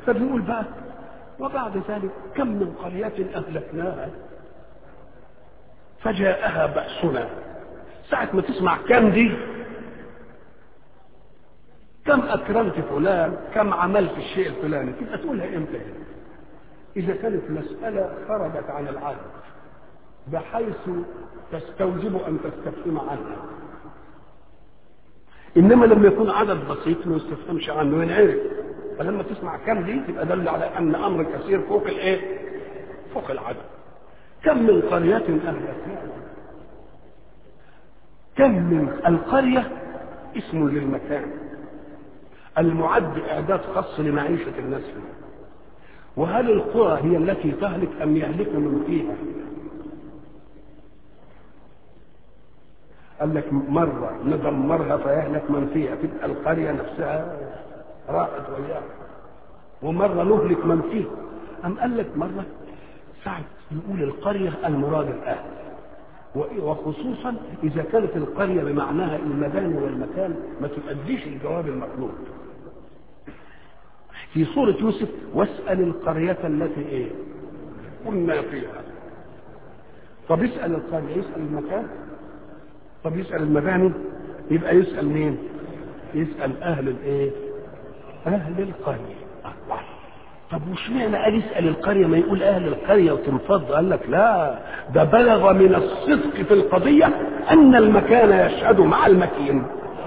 فبيقول بقى وبعد ذلك كم من قرية أهلكناها فجاءها بأسنا ساعة ما تسمع كم دي كم أكرمت فلان كم عملت الشيء الفلاني تبقى تقولها إمتى إذا كانت مسألة خرجت عن العادة بحيث تستوجب أن تستفهم عنها إنما لما يكون عدد بسيط ما يستفهمش عنه ينعرف فلما تسمع كم دي تبقى دل على أن أمر كثير فوق الإيه؟ فوق العدد كم من قرية أهلكناها كم من القرية اسم للمكان المعد إعداد خاص لمعيشة الناس فيه وهل القرى هي التي تهلك أم يهلك من فيها قال لك مرة ندمرها فيهلك من فيها تبقى القرية نفسها راحت وياها ومرة نهلك من فيها أم قال لك مرة ساعة يقول القرية المراد الأهل وخصوصا إذا كانت القرية بمعناها المباني والمكان ما تؤديش الجواب المطلوب في سورة يوسف واسأل القرية التي ايه كنا فيها طب يسأل القرية يسأل المكان طب يسأل المباني يبقى يسأل مين يسأل أهل الايه أهل القرية الله طب وش معنى قال يسأل القرية ما يقول أهل القرية وتنفض قال لك لا ده بلغ من الصدق في القضية أن المكان يشهد مع المكين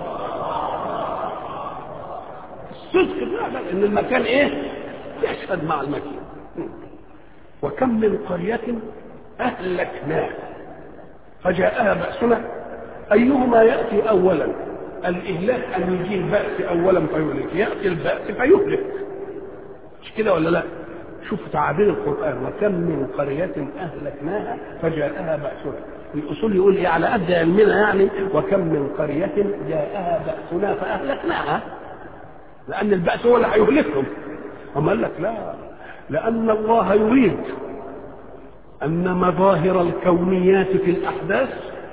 الصدق فعلا ان المكان ايه يشهد مع المكين وكم من قرية أهلكناها فجاءها بأسنا أيهما يأتي أولا الإهلاك أن يجي البأس أولا فيهلك يأتي البأس فيهلك مش كده ولا لا شوف تعابير القرآن وكم من قرية أهلكناها فجاءها بأسنا الأصول يقول إيه على قد علمنا يعني وكم من قرية جاءها بأسنا فأهلكناها لأن البأس هو اللي هيهلكهم أما قال لك لا لأن الله يريد أن مظاهر الكونيات في الأحداث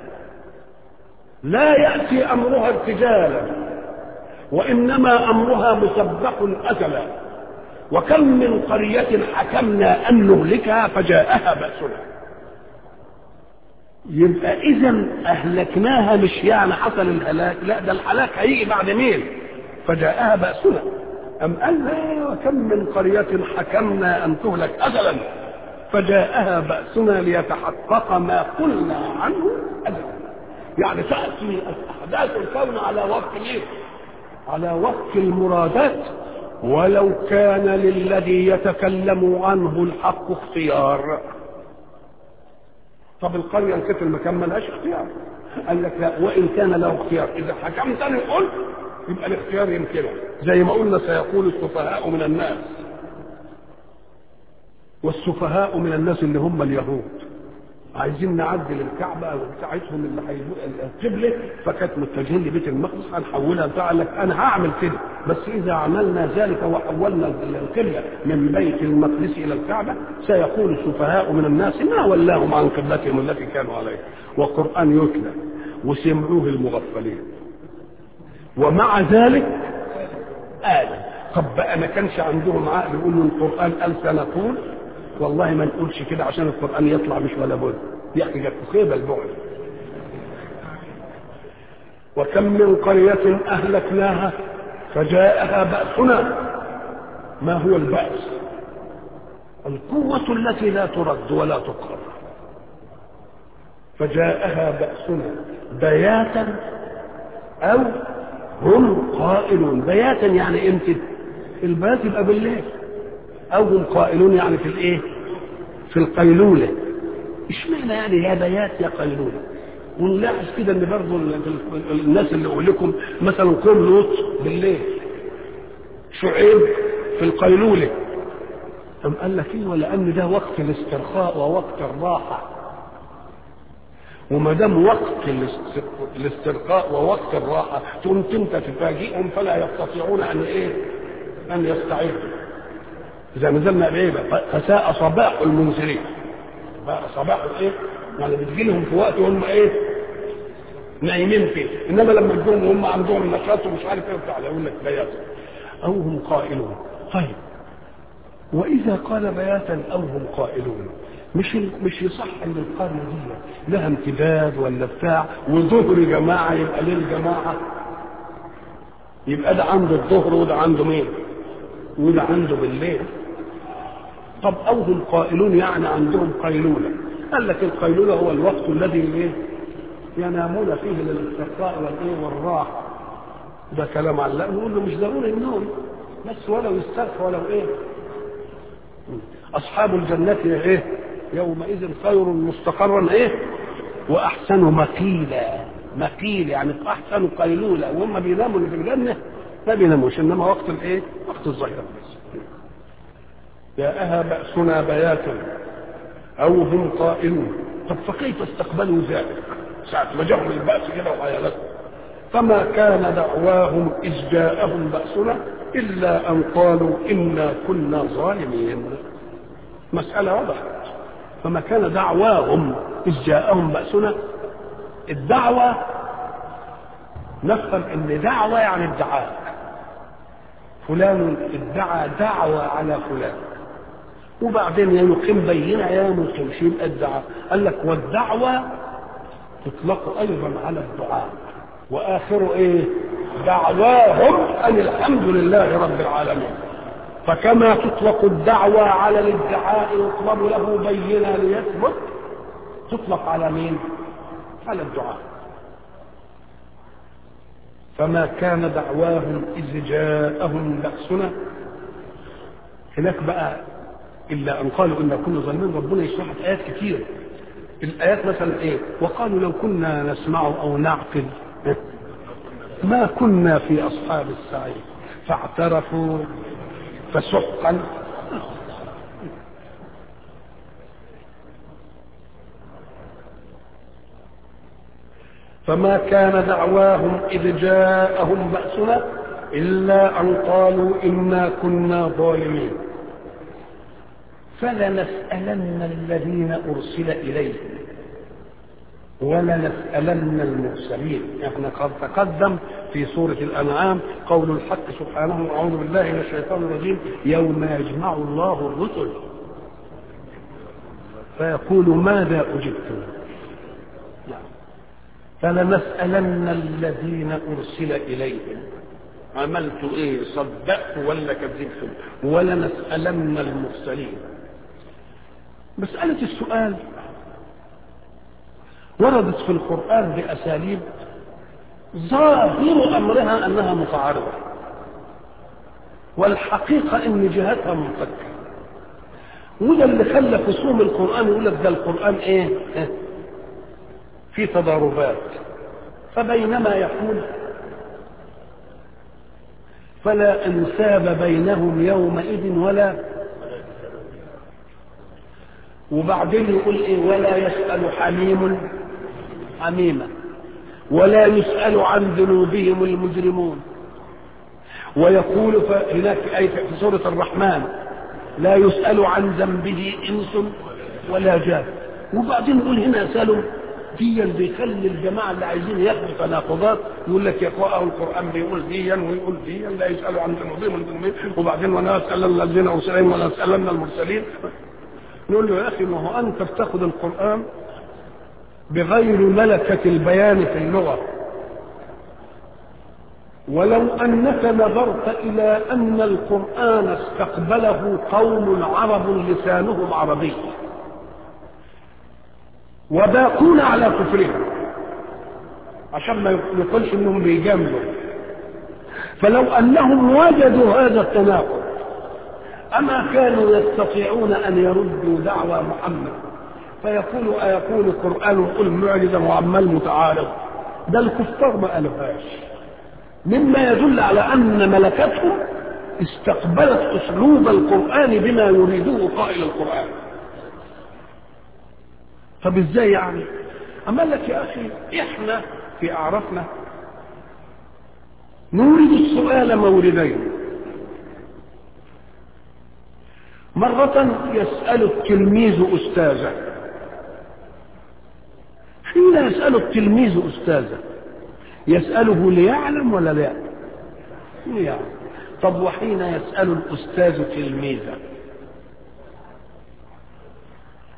لا يأتي أمرها ارتجالا وإنما أمرها مسبق أزلا وكم من قرية حكمنا أن نهلكها فجاءها بأسنا يبقى إذا أهلكناها مش يعني حصل الهلاك لا ده الهلاك هيجي بعد مين فجاءها بأسنا أم قال لا وكم من قرية حكمنا أن تهلك أزلا فجاءها بأسنا ليتحقق ما قلنا عنه أزلا يعني تأتي أحداث الكون على وفق إيه؟ على وفق المرادات ولو كان للذي يتكلم عنه الحق اختيار طب القرية كيف المكان ملهاش اختيار قال لك لا وإن كان له اختيار إذا حكمتني قلت يبقى الاختيار يمكنه زي ما قلنا سيقول السفهاء من الناس والسفهاء من الناس اللي هم اليهود عايزين نعدل الكعبه بتاعتهم اللي هيبقى القبله فكانت متجهين لبيت المقدس هنحولها بتاع لك انا هعمل كده بس اذا عملنا ذلك وحولنا القبله من بيت المقدس الى الكعبه سيقول السفهاء من الناس ما ولاهم عن قبلتهم التي كانوا عليها وقران يتلى وسمعوه المغفلين ومع ذلك قال طب بقى ما كانش عندهم عقل يقولوا القران قال سنقول والله ما نقولش كده عشان القران يطلع مش ولا بد دي حاجه خيبه البعد وكم من قرية أهلكناها فجاءها بأسنا ما هو البأس القوة التي لا ترد ولا تقهر فجاءها بأسنا بياتا أو هم قائلون بياتا يعني امتى البيات يبقى بالليل او هم قائلون يعني في الايه في القيلوله اشمعنى يعني يا بيات يا قيلوله ونلاحظ كده ان برضه الناس اللي اقول لكم مثلا قوم لوط بالليل شعيب في القيلوله أم قال لك ايه ولان ده وقت الاسترخاء ووقت الراحه وما دام وقت الاسترخاء ووقت الراحه تقوم انت تفاجئهم فلا يستطيعون ان ايه؟ ان يستعيدوا. اذا نزلنا بايه فساء صباح المنزلين. بقى صباح الايه؟ يعني بتجي لهم في وقت هم ايه؟ نايمين فيه، انما لما تجيهم وهم عندهم نشاط ومش عارف ايه وبتاع يقول لك بيات. او هم قائلون. طيب واذا قال بياتا او هم قائلون مش مش يصح ان القريه دي لها امتداد ولا بتاع وظهر جماعه يبقى ليل جماعه يبقى ده عنده الظهر وده عنده مين؟ وده عنده بالليل طب او هم قائلون يعني عندهم قيلوله قال لك القيلوله هو الوقت الذي ايه؟ ينامون فيه للاسترخاء والايه والراحه ده كلام علق نقول له مش ضروري النوم بس ولو يسترخى ولو ايه اصحاب الجنه ايه يومئذ خير مستقرا ايه واحسن مقيلا مقيل يعني احسن قيلوله وهم بيناموا اللي في الجنه ما بيناموش انما وقت الايه وقت الظهيره بس جاءها بأسنا بياتا أو هم قائلون طب فكيف استقبلوا ذلك ساعة ما جاءهم البأس كده وحيالته فما كان دعواهم إذ جاءهم بأسنا إلا أن قالوا إنا كنا ظالمين مسألة وضحت فما كان دعواهم إذ جاءهم بأسنا الدعوة نفهم ان دعوة يعني ادعاء فلان ادعى دعوة على فلان وبعدين يا يقيم بينة يا ما يقيمش يبقى ادعى قال لك والدعوة تطلق ايضا على الدعاء واخره ايه دعواهم ان الحمد لله رب العالمين فكما تطلق الدعوة على الادعاء يطلب له بينة ليثبت تطلق على مين على الدعاء فما كان دعواهم إذ جاءهم بأسنا هناك بقى إلا أن قالوا إن كنا ظالمين ربنا يشرح آيات كتير الآيات مثلا إيه وقالوا لو كنا نسمع أو نعقل ما كنا في أصحاب السعير فاعترفوا فسحقا فما كان دعواهم إذ جاءهم بأسنا إلا أن قالوا إنا كنا ظالمين فلنسألن الذين أرسل إليهم ولنسألن المرسلين احنا قد تقدم في سورة الأنعام قول الحق سبحانه أعوذ بالله من الشيطان الرجيم يوم يجمع الله الرسل فيقول ماذا أجبتم فلنسألن الذين أرسل إليهم عملت إيه صدقت ولا كذبتم ولنسألن المرسلين مسألة السؤال وردت في القرآن بأساليب ظاهر أمرها أنها متعارضة والحقيقة إن جهتها منفكة وده اللي خلى خصوم القرآن يقول لك ده القرآن إيه؟ إيه؟ في تضاربات فبينما يقول فلا انساب بينهم يومئذ ولا وبعدين يقول ايه ولا يسأل حميم حميما ولا يسأل عن ذنوبهم المجرمون ويقول هناك في آية في سورة الرحمن لا يسأل عن ذنبه إنس ولا جان وبعدين يقول هنا سألوا ديا بيخلي الجماعه اللي عايزين ياخدوا تناقضات يقول لك يقرأوا القران بيقول ديا ويقول ديا لا يسالوا عن ذنوبهم المجرمين وبعدين ولا يسالن الذين ارسلين ولا يسالن المرسلين نقول له يا اخي ما هو انت بتاخد القران بغير ملكه البيان في اللغه ولو انك نظرت الى ان القران استقبله قوم عرب لسانهم عربي وباقون على كفرهم عشان ما يقولش انهم بيجاملوا فلو انهم وجدوا هذا التناقض اما كانوا يستطيعون ان يردوا دعوى محمد فيقولوا ايكون القران قل معجزا وعمال متعارض ده الكفار ما قالوهاش مما يدل على ان ملكتهم استقبلت اسلوب القران بما يريده قائل القران طب ازاي يعني اما لك يا اخي احنا في اعرافنا نورد السؤال موردين مرة يسأل التلميذ أستاذه حين يسأل التلميذ أستاذه يسأله ليعلم ولا لا؟ ليعلم طب وحين يسأل الأستاذ تلميذه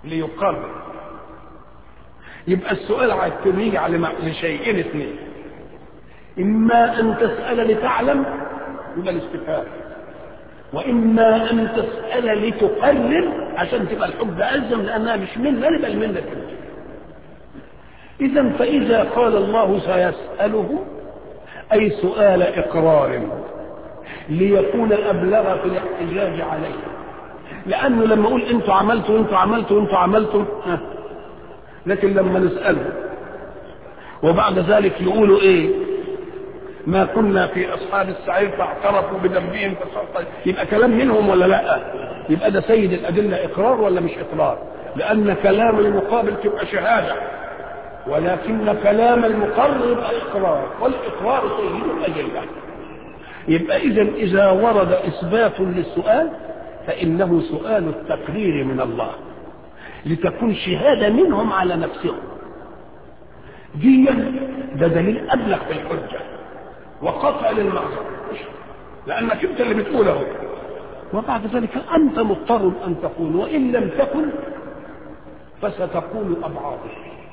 ليقرر يبقى السؤال يجي على لشيئين اثنين اما ان تسال لتعلم يبقى الاستفهام واما ان تسال لتقرر عشان تبقى الحجه الزم لانها مش منك بل منك انت اذا فاذا قال الله سيساله اي سؤال اقرار ليكون ابلغ في الاحتجاج عليه لانه لما اقول انتوا عملتوا انتوا عملتوا انتوا عملتوا ها. لكن لما نساله وبعد ذلك يقولوا ايه ما كنا في اصحاب السعير فاعترفوا بذنبهم فسقط يبقى كلام منهم ولا لا يبقى ده سيد الادله اقرار ولا مش اقرار لان كلام المقابل تبقى شهاده ولكن كلام المقرر يبقى اقرار والاقرار سيد الادله يبقى اذا اذا ورد اثبات للسؤال فانه سؤال التقرير من الله لتكون شهاده منهم على نفسهم دي ده دليل ابلغ في الحجه وقطع للمعذر لانك انت اللي بتقوله وبعد ذلك انت مضطر ان تقول وان لم تكن فستقول ابعاضك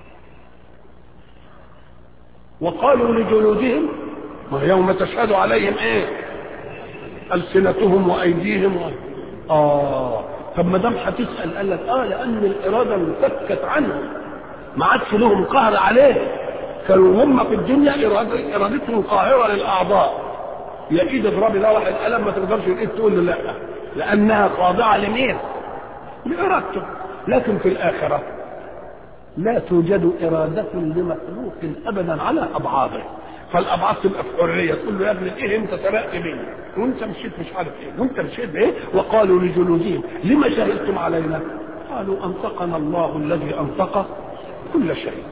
وقالوا لجلودهم ويوم تشهد عليهم ايه السنتهم وايديهم و... اه طب ما دام هتسال قال لك اه لان الاراده انفكت عنهم ما عادش لهم قهر عليه كانوا هم في الدنيا ارادتهم قاهره للاعضاء يا ايد اضربي ده واحد قلم ما تقدرش الايد تقول له لا لانها خاضعه لمين؟ لارادته لكن في الاخره لا توجد اراده لمخلوق ابدا على ابعاضه فالابعاد تبقى في حريه تقول له يا ابني ايه انت سرقت مني وانت مشيت مش عارف ايه وانت مشيت ايه وقالوا لجلودهم لما شهدتم علينا قالوا انطقنا الله الذي انطق كل شيء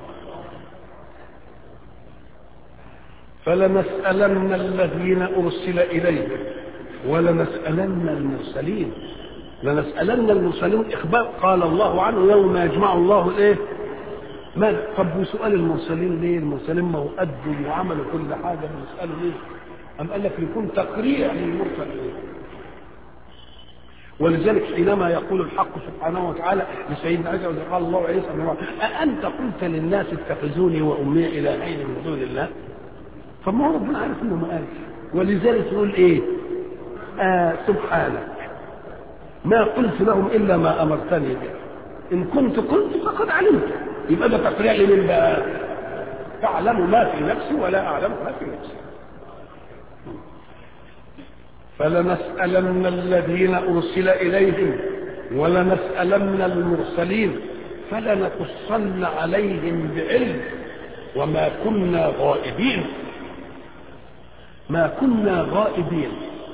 فلنسألن الذين أرسل إليهم ولنسألن المرسلين لنسألن المرسلين إخبار قال الله عنه يوم يجمع الله الإيه؟ ما طب وسؤال المرسلين ليه؟ المرسلين ما هو قدوا وعملوا كل حاجة بنسأله ليه؟ أم قال لك يكون تقريع للمرسل إيه؟ ولذلك حينما يقول الحق سبحانه وتعالى لسيدنا عيسى وإذا قال الله عيسى بن أأنت قلت للناس اتخذوني وأمي إلهين من دون الله؟ فما هو ربنا عارف انه ما قالش ولذلك يقول ايه آه سبحانك ما قلت لهم الا ما امرتني به ان كنت قلت فقد علمت يبقى ده تقريع لمن بقى تعلم ما في نفسي ولا اعلم ما في نفسي فلنسألن الذين أرسل إليهم ولنسألن المرسلين فلنقصن عليهم بعلم وما كنا غائبين ما كنا غائبين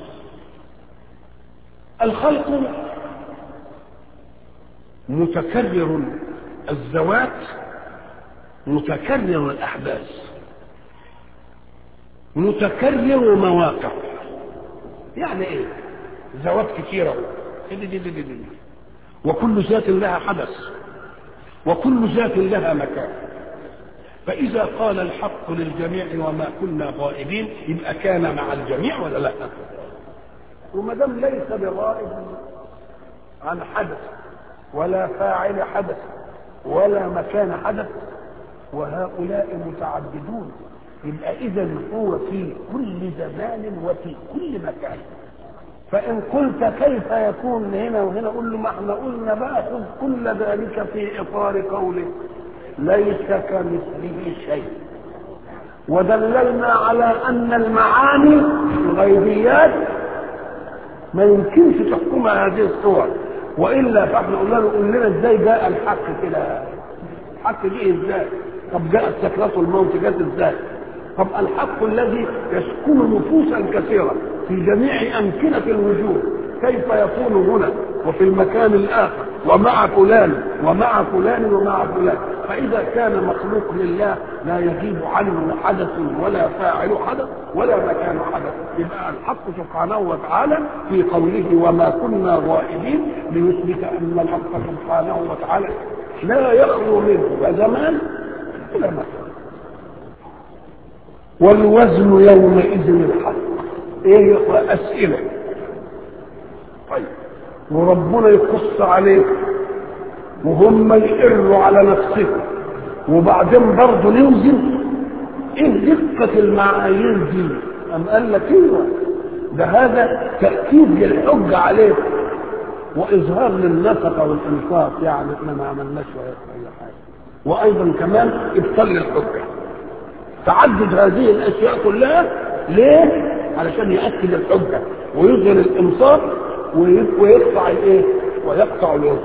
الخلق متكرر الذوات متكرر الأحداث متكرر مواقع يعني ايه ذوات كثيرة وكل ذات لها حدث وكل ذات لها مكان فإذا قال الحق للجميع وما كنا غائبين يبقى كان مع الجميع ولا لا؟ وما دام ليس بغائب عن حدث ولا فاعل حدث ولا مكان حدث وهؤلاء متعددون يبقى إذا هو في كل زمان وفي كل مكان فإن قلت كيف يكون هنا وهنا قل له ما احنا قلنا بقى خذ كل ذلك في إطار قوله ليس كمثله شيء ودللنا على ان المعاني الغيبيات ما يمكنش تحكمها هذه الصور والا فاحنا قلنا له قول لنا ازاي جاء الحق كده الحق جه ازاي طب جاءت سكرات الموت جاءت ازاي طب الحق الذي يسكن نفوسا كثيره في جميع امكنه الوجود كيف يكون هنا وفي المكان الاخر ومع فلان ومع فلان ومع فلان فإذا كان مخلوق لله لا يغيب عنه حدث ولا فاعل حدث ولا مكان حدث يبقى الحق سبحانه وتعالى في قوله وما كنا غائبين ليثبت أن الحق سبحانه وتعالى لا يخلو منه لا زمان ولا مكان والوزن يومئذ الحق ايه اسئله طيب وربنا يقص عليك وهم يقروا على نفسهم وبعدين برضه نوزن ايه دقة المعايير دي أم قال لك ايوه ده هذا تأكيد للحج عليه وإظهار للنفقة والإنفاق يعني احنا ما عملناش ولا حاجة وأيضا كمان إبطال للحجة تعدد هذه الأشياء كلها ليه؟ علشان يأكد الحجة ويظهر الإنصاف ويقطع الإيه؟ ويقطع الوزن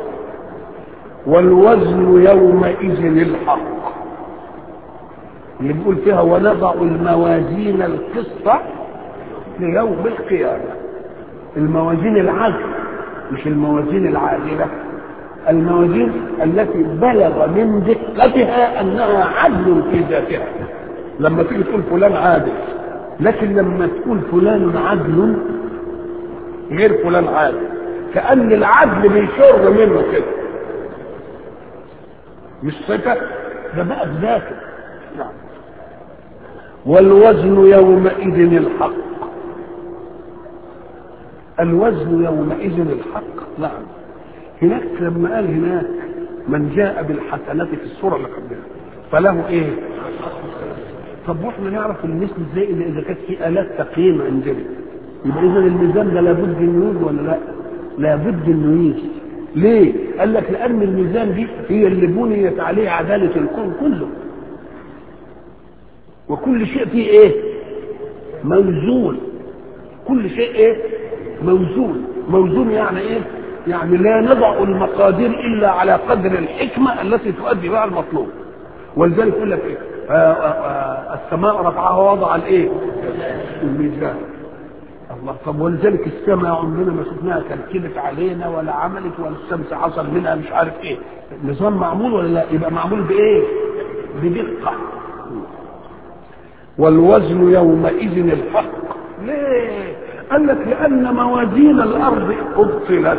والوزن يومئذ الحق اللي بيقول فيها ونضع الموازين القسط ليوم القيامة الموازين العدل مش الموازين العادلة الموازين التي بلغ من دقتها أنها عدل في ذاتها لما تيجي تقول فلان عادل لكن لما تقول فلان عدل غير فلان عادل كأن العدل بيشر منه كده مش صفة ده بقى بذاته نعم والوزن يومئذ الحق الوزن يومئذ الحق نعم هناك لما قال هناك من جاء بالحسنات في الصورة اللي قبلها فله ايه طب واحنا نعرف المثل ازاي اذا اذا كانت في الات تقييم عندنا يبقى اذا الميزان ده لابد انه يوز ولا لا لابد انه يوز ليه قال لك لان الميزان دي هي اللي بنيت عليه عداله الكون كله وكل شيء فيه ايه موزون كل شيء ايه موزون موزون يعني ايه يعني لا نضع المقادير الا على قدر الحكمه التي تؤدي بها المطلوب ولذلك يقول لك ايه آآ آآ السماء رفعها ووضع الايه الميزان الله طب ولذلك السماء عمرنا ما شفناها كركبت علينا ولا عملت ولا الشمس حصل منها مش عارف ايه نظام معمول ولا لا يبقى معمول بايه بدقه والوزن يومئذ الحق ليه قال لك لان موازين الارض ابطلت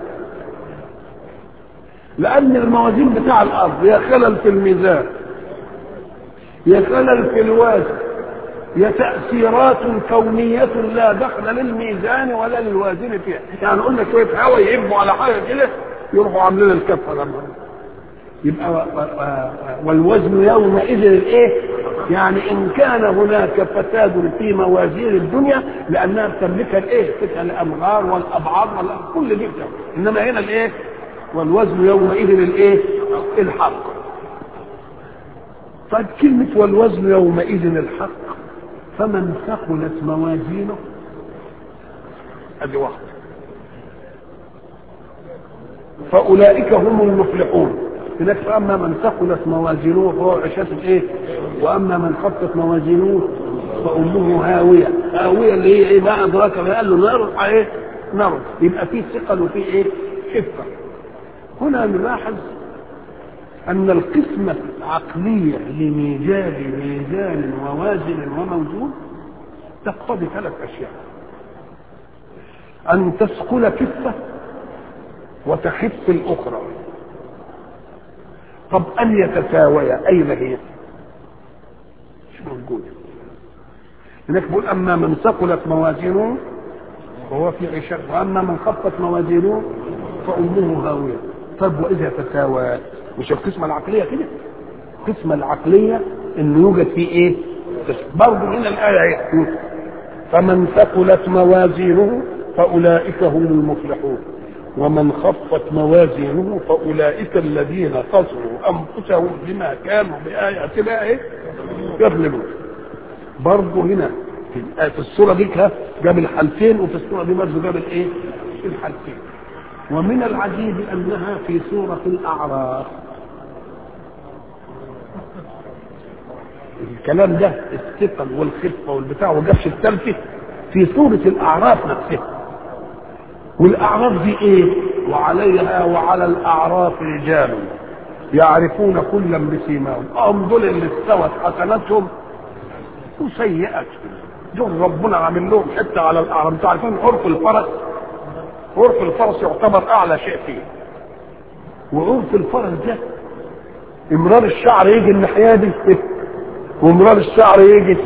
لان الموازين بتاع الارض يا خلل في الميزان يا خلل في الوزن يا تأثيرات كونية لا دخل للميزان ولا للوازن فيها يعني قلنا شوية هوا يهبوا على حاجة كده يروحوا عاملين الكفة لما يبقى والوزن يومئذ الايه يعني ان كان هناك فساد في موازين الدنيا لانها بتملكها الايه تلك الامغار والابعاد كل دي بتملك. انما هنا الايه والوزن يومئذ الايه الحق طيب كلمة والوزن يومئذ الحق فمن ثقلت موازينه ادي واحدة فأولئك هم المفلحون هناك فأما من ثقلت موازينه فهو عشاة الايه وأما من خفت موازينه فأمه هاوية هاوية اللي هي ايه ما أدراك ما قال له نار ايه نار يبقى في ثقل وفي ايه خفة هنا نلاحظ أن القسمة العقلية لميزان ميزان ووازن وموزون تقتضي ثلاث أشياء أن تثقل كفة وتخف الأخرى طب أن يتساويا أين هي؟ مش موجودة هناك بيقول أما من ثقلت موازينه فهو في عشاء وأما من خفت موازينه فأمه هاوية طب وإذا تساوت مش القسمة العقلية كده القسمة العقلية إنه يوجد فيه إيه؟ برضه هنا الآية إيه؟ فمن ثقلت موازينه فأولئك هم المفلحون ومن خفت موازينه فأولئك الذين خسروا أنفسهم بما كانوا بآياتنا إيه؟ يظلمون برضه هنا في في الصورة دي جاب الحالتين وفي الصورة دي برضه جاب الإيه؟ الحالتين ومن العجيب أنها في سورة الأعراف الكلام ده الثقل والخفة والبتاع وجابش الثالثة في سورة الأعراف نفسها والأعراف دي إيه؟ وعليها وعلى الأعراف رجال يعرفون كلا بسيماهم هم دول اللي استوت حسناتهم وسيئاتهم دول ربنا عامل لهم حتة على الأعراف انتوا عارفين عرف الفرس عرف الفرس يعتبر أعلى شيء فيه وعرف الفرس ده امرار الشعر يجي الناحية دي وامرار الشعر يجي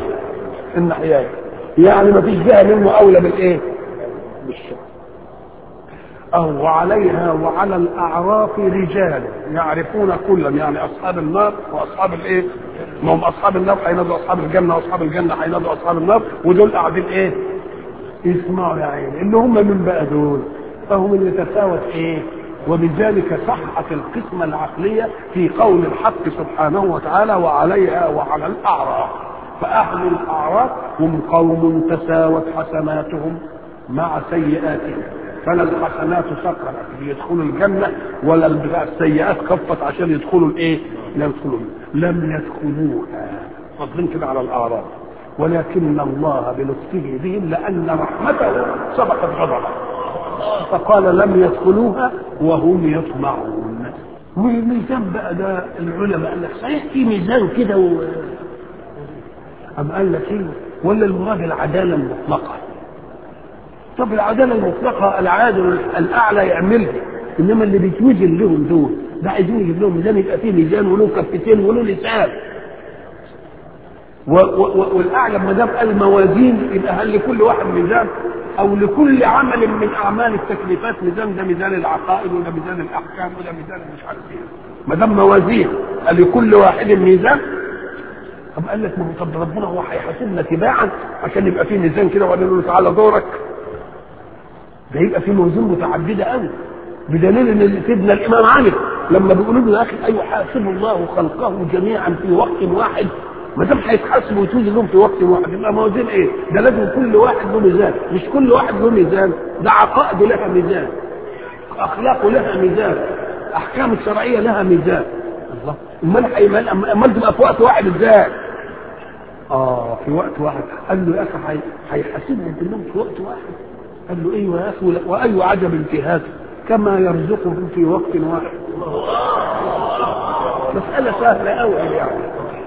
الناحية دي يعني ما فيش بقى منه أولى بالإيه؟ بالشعر أو عليها وعلى الأعراف رجال يعرفون كلا يعني أصحاب النار وأصحاب الإيه؟ ما هم أصحاب النار هينادوا أصحاب الجنة وأصحاب الجنة هينادوا أصحاب النار ودول قاعدين إيه؟ يسمعوا يا عيني اللي هم من بقى دول فهم اللي تساوت إيه؟ وبذلك صحت القسمة العقلية في قول الحق سبحانه وتعالى وعليها وعلى الأعراف فأهل الأعراف هم قوم تساوت حسناتهم مع سيئاتهم فلا الحسنات سقطت ليدخلوا الجنة ولا السيئات خفت عشان يدخلوا الايه؟ لا يدخلوا لم يدخلوها فاضلين كده على الأعراف ولكن الله بلطفه بهم لأن رحمته سبقت غضبه فقال لم يدخلوها وهم يطمعون والميزان بقى ده العلماء قال لك صحيح في ميزان كده و... أم قال لك ايه ولا المراد العدالة المطلقة طب العدالة المطلقة العادل الأعلى يعملها إنما اللي بيتوزن لهم دول ده عايزين يجيب لهم ميزان يبقى فيه ميزان وله كفتين وله لسان والاعلى ما دام قال موازين يبقى هل لكل واحد ميزان او لكل عمل من اعمال التكليفات ميزان ده ميزان العقائد وده ميزان الاحكام وده ميزان مش عارف ايه ما دام موازين قال لكل واحد ميزان طب قال لك ما هو طب ربنا هو هيحاسبنا تباعا عشان يبقى في ميزان كده وقال له تعالى دورك ده يبقى في موازين متعدده قوي بدليل ان سيدنا الامام علي لما بيقولوا له يا اخي ايوه حاسب الله خلقه جميعا في وقت واحد ما دام هيتحاسبوا وتوزن لهم في وقت واحد يبقى موازين ايه؟ ده لازم كل واحد له ميزان، مش كل واحد له ميزان، ده عقائد لها ميزان. اخلاقه لها ميزان. احكام الشرعيه لها ميزان. الله امال هيمال امال تبقى في وقت واحد ازاي؟ اه في وقت واحد قال له يا اخي هيحاسبهم كلهم في وقت واحد. قال له ايوه يا اخي واي عجب في هذا كما يرزقهم في وقت واحد. مسألة سهلة أوي يعني.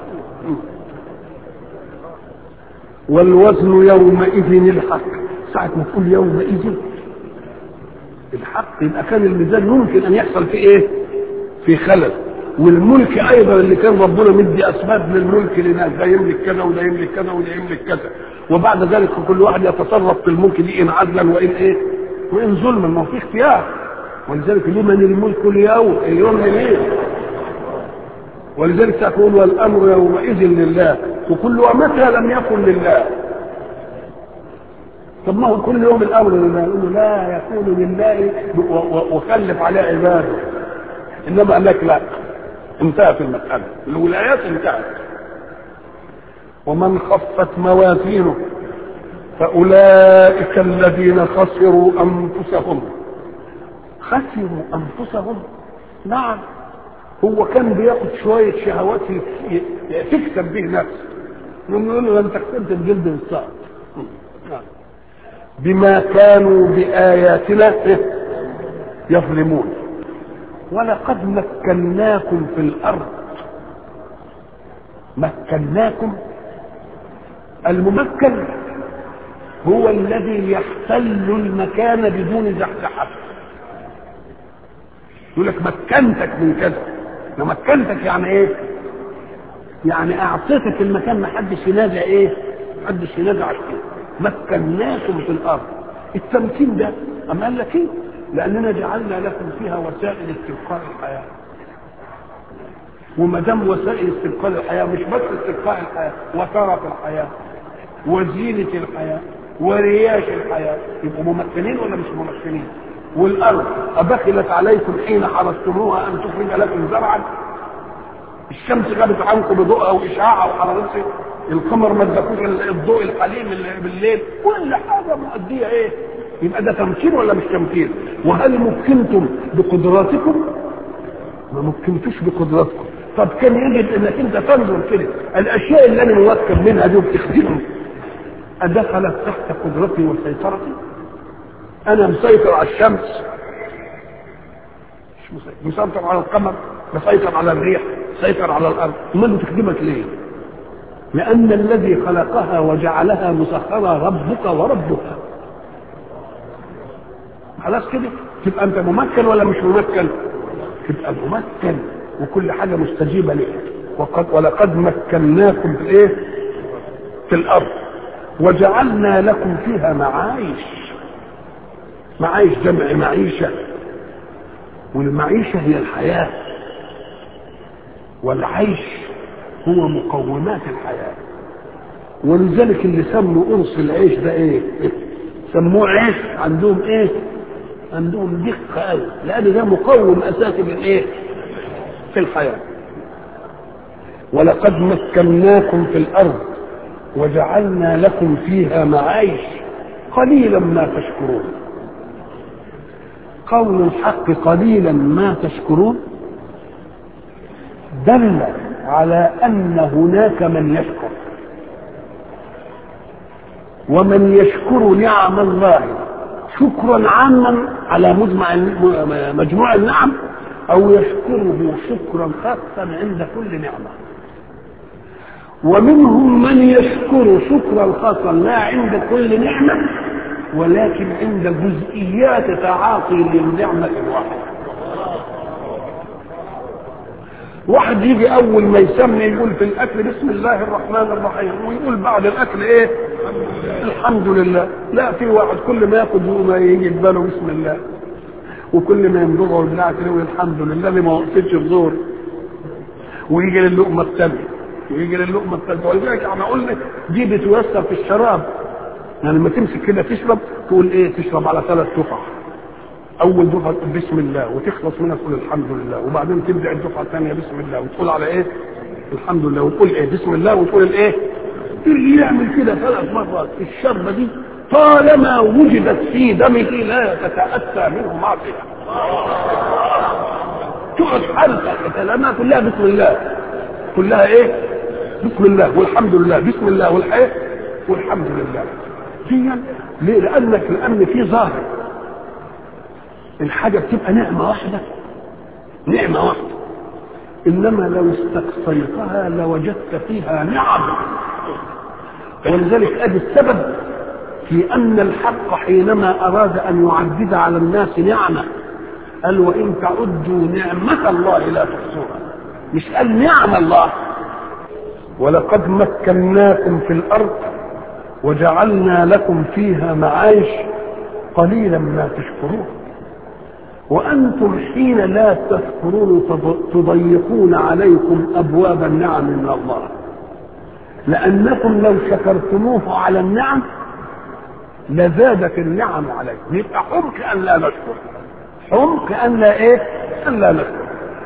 والوزن يومئذ الحق ساعة ما تقول يومئذ الحق يبقى كان الميزان ممكن أن يحصل فيه إيه؟ في خلل والملك أيضا اللي كان ربنا مدي أسباب للملك لناس ده يملك كذا وده يملك كذا وده يملك كذا وبعد ذلك كل واحد يتصرف في الملك دي إن عدلا وإن إيه؟ وإن ظلما ما هو في اختيار ولذلك لمن الملك اليوم اليوم لمين؟ ولذلك تقول والامر يومئذ لله وكل ومتى لم يكن لله طب ما هو كل يوم الامر لله يقول له لا يكون لله وخلف عليه عباده انما قال لك لا انتهت المساله الولايات انتهت ومن خفت موازينه فاولئك الذين خسروا انفسهم خسروا انفسهم نعم هو كان بياخد شويه شهوات تكسب به نفسه نقول له انت كسبت الجلد والصعب بما كانوا بآياتنا يظلمون ولقد مكناكم في الأرض مكناكم الممكن هو الذي يحتل المكان بدون زحزحة يقول لك مكنتك من كذا مكنتك يعني ايه يعني اعطيتك المكان ما حدش ينازع ايه ما حدش ينازع فيه مكناكم في الارض التمكين ده اما قال لك ايه لاننا جعلنا لكم فيها وسائل استبقاء الحياه وما دام وسائل استبقاء الحياه مش بس استبقاء الحياه وترف الحياه وزينه الحياه ورياش الحياه يبقوا ممكنين ولا مش ممكنين والارض ابخلت عليكم حين حرستموها ان تخرج لكم زرعا الشمس غابت عنكم بضوءها واشعاعها وحرارتها القمر ما ادكوش الضوء القليل بالليل كل حاجه مؤديه ايه يبقى ده تمكين ولا مش تمكين وهل مكنتم بقدراتكم ما مكنتوش بقدراتكم طب كان يجب انك انت تنظر كده الاشياء اللي انا موكل منها دي وبتخدمني ادخلت تحت قدرتي وسيطرتي انا مسيطر على الشمس مش مسيطر مسيطر على القمر مسيطر على الريح مسيطر على الارض امال بتخدمك ليه لان الذي خلقها وجعلها مسخره ربك وربها خلاص كده تبقى انت ممكن ولا مش ممكن تبقى ممكن وكل حاجه مستجيبه لك وقد ولقد مكناكم في الايه في الارض وجعلنا لكم فيها معايش معايش جمع معيشة والمعيشة هي الحياة والعيش هو مقومات الحياة ولذلك اللي سموا قرص العيش ده ايه سموه عيش عندهم ايه عندهم دقة قوي لأن ده مقوم أساسي من ايه في الحياة ولقد مكناكم في الأرض وجعلنا لكم فيها معايش قليلا ما تشكرون قول الحق قليلا ما تشكرون دل على ان هناك من يشكر ومن يشكر نعم الله شكرا عاما على مجمع مجموع النعم او يشكره شكرا خاصا عند كل نعمه ومنهم من يشكر شكرا خاصا لا عند كل نعمه ولكن عند جزئيات تعاطي للنعمه الواحده واحد يجي اول ما يسمي يقول في الاكل بسم الله الرحمن الرحيم ويقول بعد الاكل ايه الحمد لله لا في واحد كل ما ياخد ما يجي في باله بسم الله وكل ما يمضغه ويبلعك يقول الحمد لله اللي ما وقفتش الظهر ويجي للقمه الثانيه ويجي للقمه الثالثه ولذلك احنا قلنا دي بتوسع في الشراب يعني لما تمسك كده تشرب تقول ايه تشرب على ثلاث دفع اول دفعه تقول بسم الله وتخلص منها تقول الحمد لله وبعدين تبدا الدفعه الثانيه بسم الله وتقول على ايه الحمد لله وتقول ايه بسم الله وتقول الايه اللي يعمل كده ثلاث مرات الشربه دي طالما وجدت في دمه لا تتاتى منه معصيه تقعد حلقه كلامها كلها بسم الله كلها ايه بسم الله والحمد لله بسم الله والحيه والحمد لله دي ليه لانك لان في ظاهر الحاجه بتبقى نعمه واحده نعمه واحده انما لو استقصيتها لوجدت فيها نعم ولذلك ادي السبب في ان الحق حينما اراد ان يعدد على الناس نعمه قال وان تعدوا نعمه الله لا تحصوها مش قال نعم الله ولقد مكناكم في الارض وجعلنا لكم فيها معايش قليلا ما تشكرون وانتم حين لا تذكرون تضيقون عليكم ابواب النعم من الله لانكم لو شكرتموه على النعم لزادت النعم عليكم يبقى حمق ان لا نشكر حمق ان لا ايه ان لا نشكر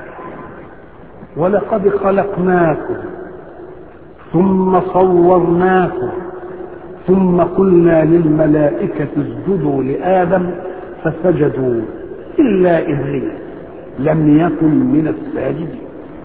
ولقد خلقناكم ثم صورناكم ثم قلنا للملائكة اسجدوا لآدم فسجدوا إلا إبليس لم يكن من الساجدين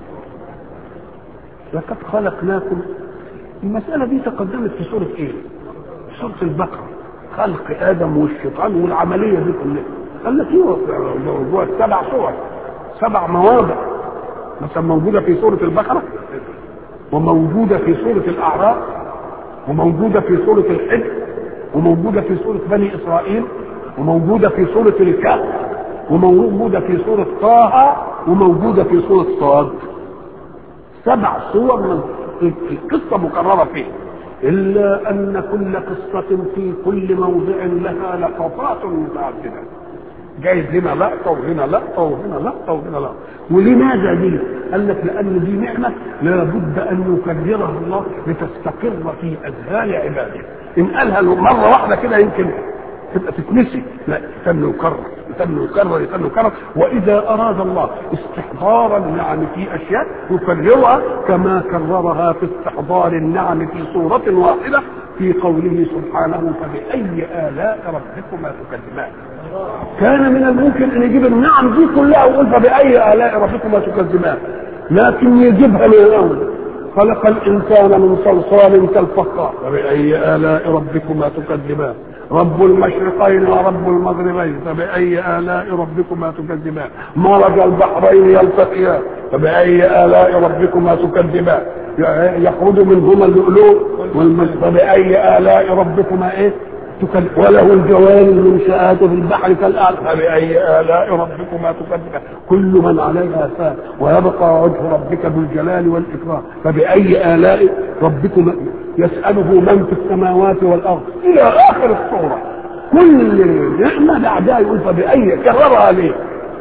لقد خلقناكم المسألة دي تقدمت في سورة إيه؟ في سورة البقرة خلق آدم والشيطان والعملية دي كلها قال لك ايه موضوع سبع صور سبع مواضع مثلا موجودة في سورة البقرة وموجودة في سورة الأعراف وموجودة في سورة الحج وموجودة في سورة بني إسرائيل وموجودة في سورة الكهف وموجودة في سورة طه وموجودة في سورة صاد سبع صور من القصة مكررة فيه إلا أن كل قصة في كل موضع لها لقطات متعددة جايز هنا لقطة وهنا لقطة وهنا لقطة وهنا لقطة ولماذا دي؟ قال لك لأن دي نعمة لابد أن يكررها الله لتستقر في أذهان عباده إن قالها مرة واحدة كده يمكن تبقى تتنسي لا يتم يكرر يتم يكرر يتم يكرر واذا اراد الله استحضار النعم في اشياء يكررها كما كررها في استحضار النعم في صوره واحده في قوله سبحانه فباي الاء ربكما تكذبان كان من الممكن ان يجيب النعم دي كلها ويقول فباي الاء ربكما تكذبان لكن يجيبها من الاول خلق الانسان من صلصال كالفخار فباي الاء ربكما تكذبان رب المشرقين ورب المغربين فبأي آلاء ربكما تكذبان مرج البحرين يلتقيان فبأي آلاء ربكما تكذبان يخرج منهما اللؤلؤ فبأي آلاء ربكما ايه تكذب وله الجوار المنشآت في البحر كالأعلى فبأي آلاء ربكما تكذبان كل من عليها فان ويبقى وجه ربك ذو الجلال والإكرام فبأي آلاء ربكما يسأله من في السماوات والأرض إلى آخر الصورة كل نعمة بعدها يقول فبأي كررها ليه؟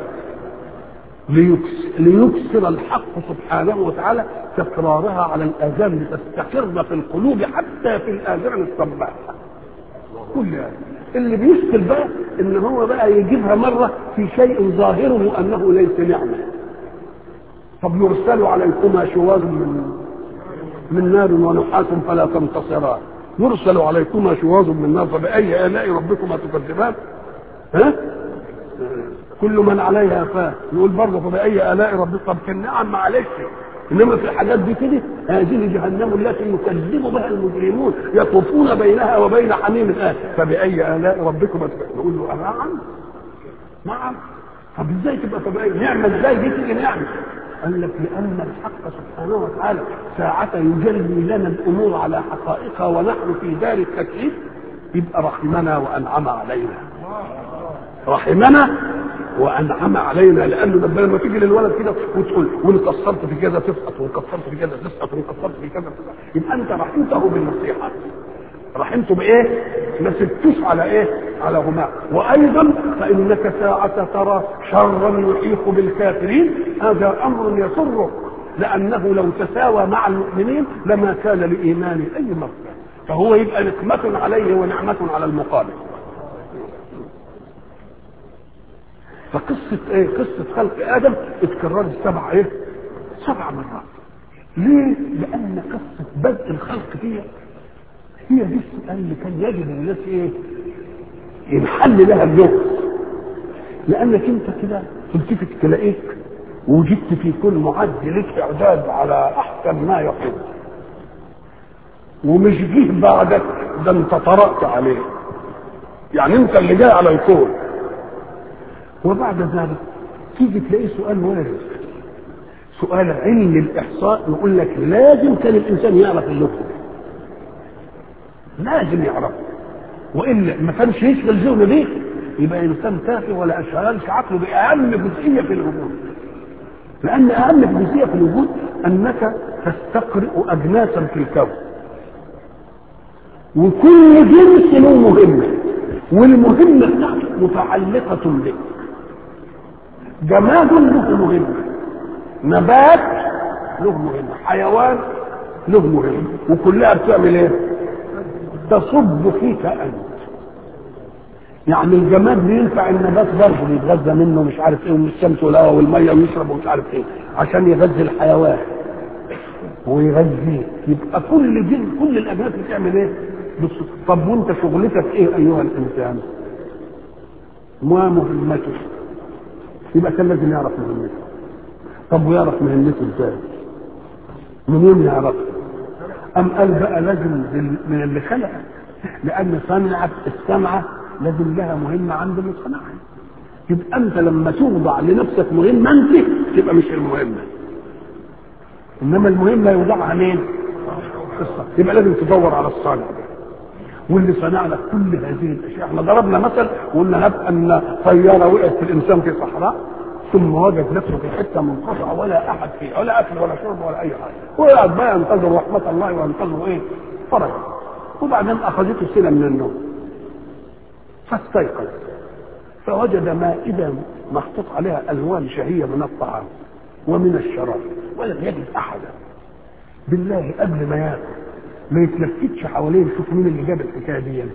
ليكس ليكسر الحق سبحانه وتعالى تكرارها على الآذان لتستقر في القلوب حتى في الآذان الصباح كل هذا اللي بيشكل بقى ان هو بقى يجيبها مرة في شيء ظاهره انه ليس نعمة طب يرسل عليكما شواظ من من نار ونحاس فلا تنتصران يرسل عليكما شواظ من نار فبأي آلاء ربكما تكذبان ها كل من عليها فان يقول برضه فبأي آلاء ربك طب كان نعم معلش انما في الحاجات دي كده هذه جهنم التي يكذب بها المجرمون يطوفون بينها وبين حميم الآن فبأي آلاء ربكما تكذبان نقول له نعم نعم طب ازاي تبقى فبأي نعمة ازاي دي تيجي نعمة قال لك لأن الحق سبحانه وتعالى ساعة يجلي لنا الأمور على حقائقها ونحن في دار التكليف يبقى رحمنا وأنعم علينا رحمنا وانعم علينا لانه لما لما تيجي للولد كده وتقول وان قصرت في كذا تسقط وان قصرت في كذا تسقط وان قصرت في كذا تسقط يبقى انت رحمته بالنصيحه رحمته بايه؟ ما سبتوش على ايه؟ على غماء وايضا فانك ساعة ترى شرا يحيق بالكافرين هذا امر يسرك لانه لو تساوى مع المؤمنين لما كان لايمان اي مصدر فهو يبقى نقمة عليه ونعمة على المقابل فقصة ايه قصة خلق ادم اتكررت سبع ايه سبع مرات ليه لان قصة بدء الخلق دي هي دي السؤال اللي كان يجب الناس ايه ينحل لها اللغز لانك انت كده تلتفت تلاقيك وجدت في كل معد لك اعداد على احسن ما يقول ومش جه بعدك ده انت طرأت عليه يعني انت اللي جاي على الكون وبعد ذلك تيجي تلاقي سؤال وارد سؤال علم الاحصاء يقول لك لازم كان الانسان يعرف اللغه لازم يعرفه والا ما كانش يشغل ذهنه بيه يبقى انسان تافه ولا اشغلش عقله باهم جزئيه في الوجود لان اهم جزئيه في الوجود انك تستقرئ اجناسا في الكون وكل جنس له مهمه والمهمه بتاعته متعلقه بك جماد له مهمة نبات له مهمة حيوان له مهمة وكلها بتعمل ايه تصب فيك انت يعني الجماد بينفع النبات برضه بيتغذى منه مش عارف ايه ومن الشمس والهواء والميه ويشرب ومش عارف ايه عشان يغذي الحيوان ويغذيه يبقى كل جن كل الاجناس بتعمل ايه؟ بص طب وانت شغلتك ايه ايها الانسان؟ ما مهمته؟ يبقى كان لازم يعرف مهمته طب ويعرف مهمته ازاي منين يعرف ام قال بقى لازم من اللي خلق لان صنعت الصنعه لازم لها مهمه عند اللي صنعها يبقى انت لما توضع لنفسك مهمه انت تبقى مش المهمه انما المهمه يوضعها مين يبقى لازم تدور على الصانع ده واللي صنع لك كل هذه الاشياء احنا ضربنا مثل وقلنا هب ان طياره وقعت في الانسان في صحراء ثم وجد نفسه في حته منقطعه ولا احد فيها ولا اكل ولا شرب ولا اي حاجه وقعد بقى ينتظر رحمه الله وينتظر ايه فرج وبعدين اخذته سنه من النوم فاستيقظ فوجد مائده محطوط عليها الوان شهيه من الطعام ومن الشراب ولم يجد احدا بالله قبل ما ياكل ما يتلفتش حواليه يشوف مين اللي جاب الحكايه دي يعني.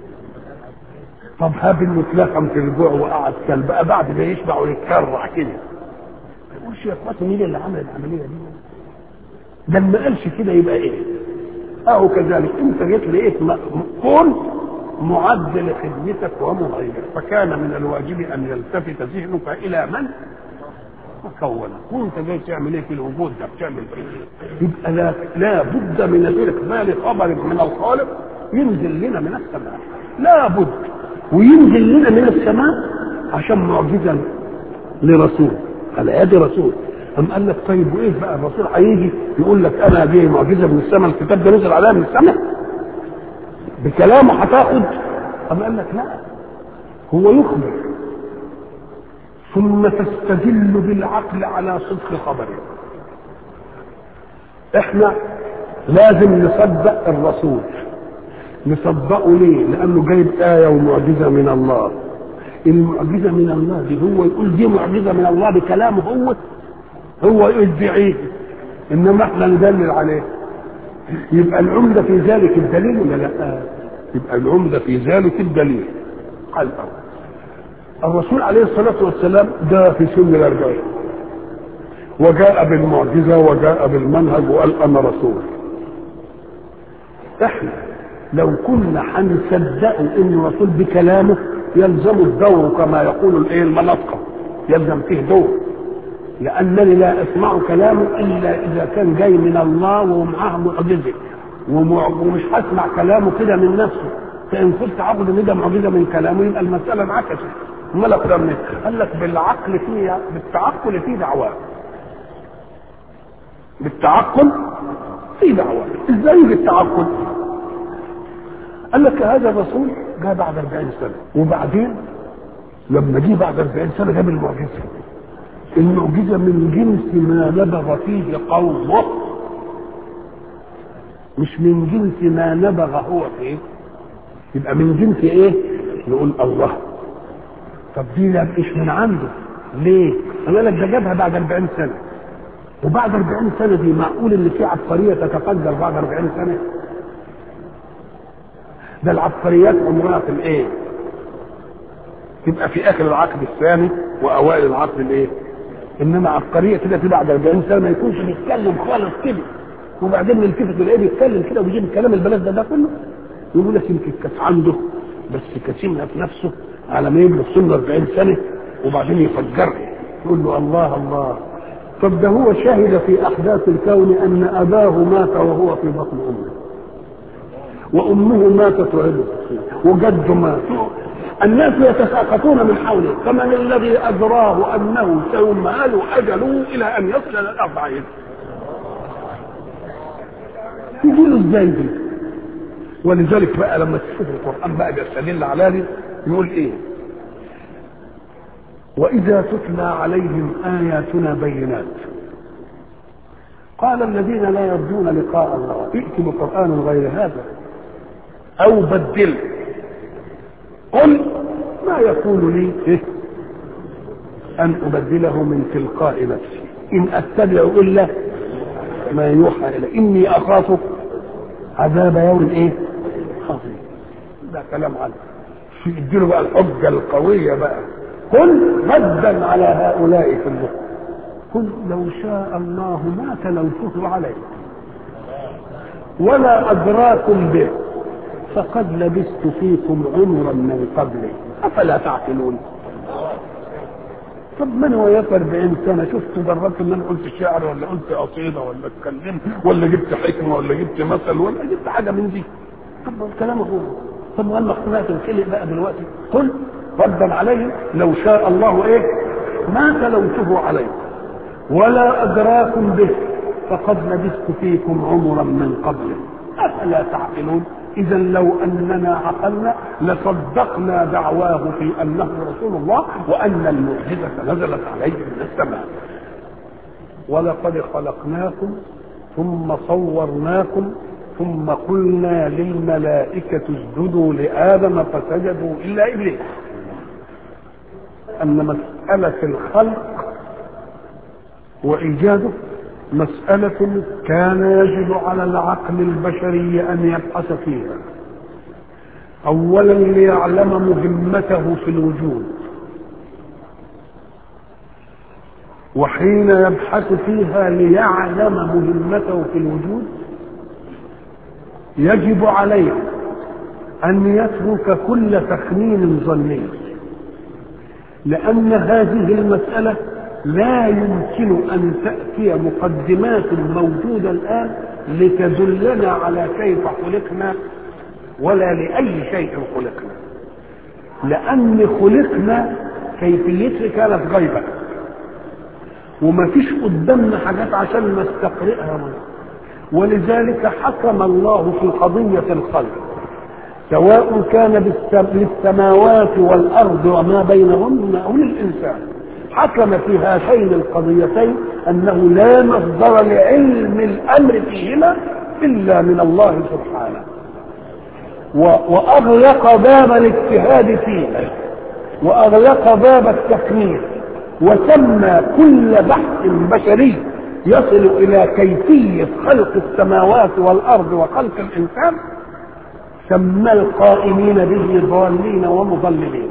طب هاب انه اتلقم في الجوع وقعد كل بقى بعد ما يشبع ويتكرع كده ما يقولش يا اخواتي مين اللي عمل العمليه دي ده ما قالش كده يبقى ايه اهو كذلك انت جيت لقيت كون معد لخدمتك ومغير فكان من الواجب ان يلتفت ذهنك الى من مكونه وانت جاي تعمل ايه في الوجود ده بتعمل ايه يبقى لا, لا بد من استقبال خبر من الخالق ينزل لنا من السماء لا بد وينزل لنا من السماء عشان معجزه لرسول على يد رسول أم قال لك طيب وايه بقى الرسول هيجي يقول لك انا دي معجزه من السماء الكتاب ده نزل عليها من السماء بكلامه هتاخد أم قال لك لا هو يخبر ثم تستدل بالعقل على صدق خبره احنا لازم نصدق الرسول نصدقه ليه؟ لأنه جايب آية ومعجزة من الله المعجزة من الله دي هو يقول دي معجزة من الله بكلامه هو هو يدعيه إنما احنا ندلل عليه يبقى العمدة في ذلك الدليل ولا لا؟ يبقى العمدة في ذلك الدليل قال الرسول عليه الصلاة والسلام جاء في سن الأربعين وجاء بالمعجزة وجاء بالمنهج وقال أنا رسول احنا لو كنا هنصدقه انه رسول بكلامه يلزم الدور كما يقول الايه المنطقه يلزم فيه دور لانني لا اسمع كلامه الا اذا كان جاي من الله ومعاه معجزه ومش هسمع كلامه كده من نفسه فان كنت عقد ان ده معجزه من كلامه يبقى المساله انعكست امال اقدر منه قال لك بالعقل فيها بالتعقل في دعواه بالتعقل في دعواه ازاي بالتعقل قال لك هذا الرسول جاء بعد 40 سنه وبعدين لما جه بعد 40 سنه جاب المعجزه المعجزه من جنس ما نبغ فيه قومه مش من جنس ما نبغ هو فيه يبقى من جنس ايه نقول الله طب دي لا مش من عنده ليه انا لك ده جابها بعد 40 سنه وبعد 40 سنه دي معقول ان في عبقريه تتقدر بعد 40 سنه ده العبقريات عمرها في الايه تبقى في اخر العقد الثاني واوائل العقد الايه انما عبقريه كده تبقى بعد 40 سنه ما يكونش بيتكلم خالص كده وبعدين نلتفت نلاقيه بيتكلم كده وبيجيب الكلام البلد ده, ده كله يقول لك يمكن كانت عنده بس كتمها في نفسه على ما يبلغ سن 40 سنه وبعدين يفجرها يقول له الله الله طب ده هو شهد في احداث الكون ان اباه مات وهو في بطن امه وامه ماتت وهي وجده مات الناس يتساقطون من حوله فمن الذي ادراه انه سيمهل اجله الى ان يصل الى الاربعين يقولوا ازاي دي ولذلك بقى لما تشوف القران بقى بيستدل على دي يقول ايه واذا تتلى عليهم اياتنا بينات قال الذين لا يرجون لقاء الله ائتوا بقران غير هذا او بدل قل ما يكون لي إيه؟ ان ابدله من تلقاء نفسي ان اتبع الا ما يوحى الي اني اخاف عذاب يوم ايه عظيم ده كلام عنه يديله بقى الحجه القويه بقى قل ردا على هؤلاء في البخل قل لو شاء الله ما تلوته عليكم ولا ادراكم به فقد لبثت فيكم عمرا من قبلي افلا تعقلون طب ما انا وياك 40 سنه شفت جربت ان انا قلت شعر ولا قلت قصيده ولا اتكلمت ولا جبت حكمه ولا جبت مثل ولا جبت حاجه من دي طب الكلام هو طب وانا اختلاف الخلق بقى دلوقتي قل ردا عليه لو شاء الله ايه ما تلوته عليكم ولا ادراكم به فقد لبثت فيكم عمرا من قبله افلا تعقلون اذا لو اننا عقلنا لصدقنا دعواه في انه رسول الله وان المعجزه نزلت عليه من السماء ولقد خلقناكم ثم صورناكم ثم قلنا للملائكة اسجدوا لآدم فسجدوا إلا إبليس أن مسألة الخلق وإيجاده مسألة كان يجب على العقل البشري أن يبحث فيها أولا ليعلم مهمته في الوجود وحين يبحث فيها ليعلم مهمته في الوجود يجب عليه أن يترك كل تخمين ظني لأن هذه المسألة لا يمكن أن تأتي مقدمات موجودة الآن لتدلنا على كيف خلقنا ولا لأي شيء خلقنا لأن خلقنا كيفيتها كانت غيبة وما فيش قدامنا حاجات عشان نستقرئها منها ولذلك حكم الله في قضية الخلق سواء كان للسماوات والأرض وما بينهن أو للإنسان حكم في هاتين القضيتين أنه لا مصدر لعلم الأمر فيهما إلا من الله سبحانه وأغلق باب الاجتهاد فيه وأغلق باب التقنين وسمى كل بحث بشري يصل إلى كيفية خلق السماوات والأرض وخلق الإنسان سمى القائمين به ضالين ومضللين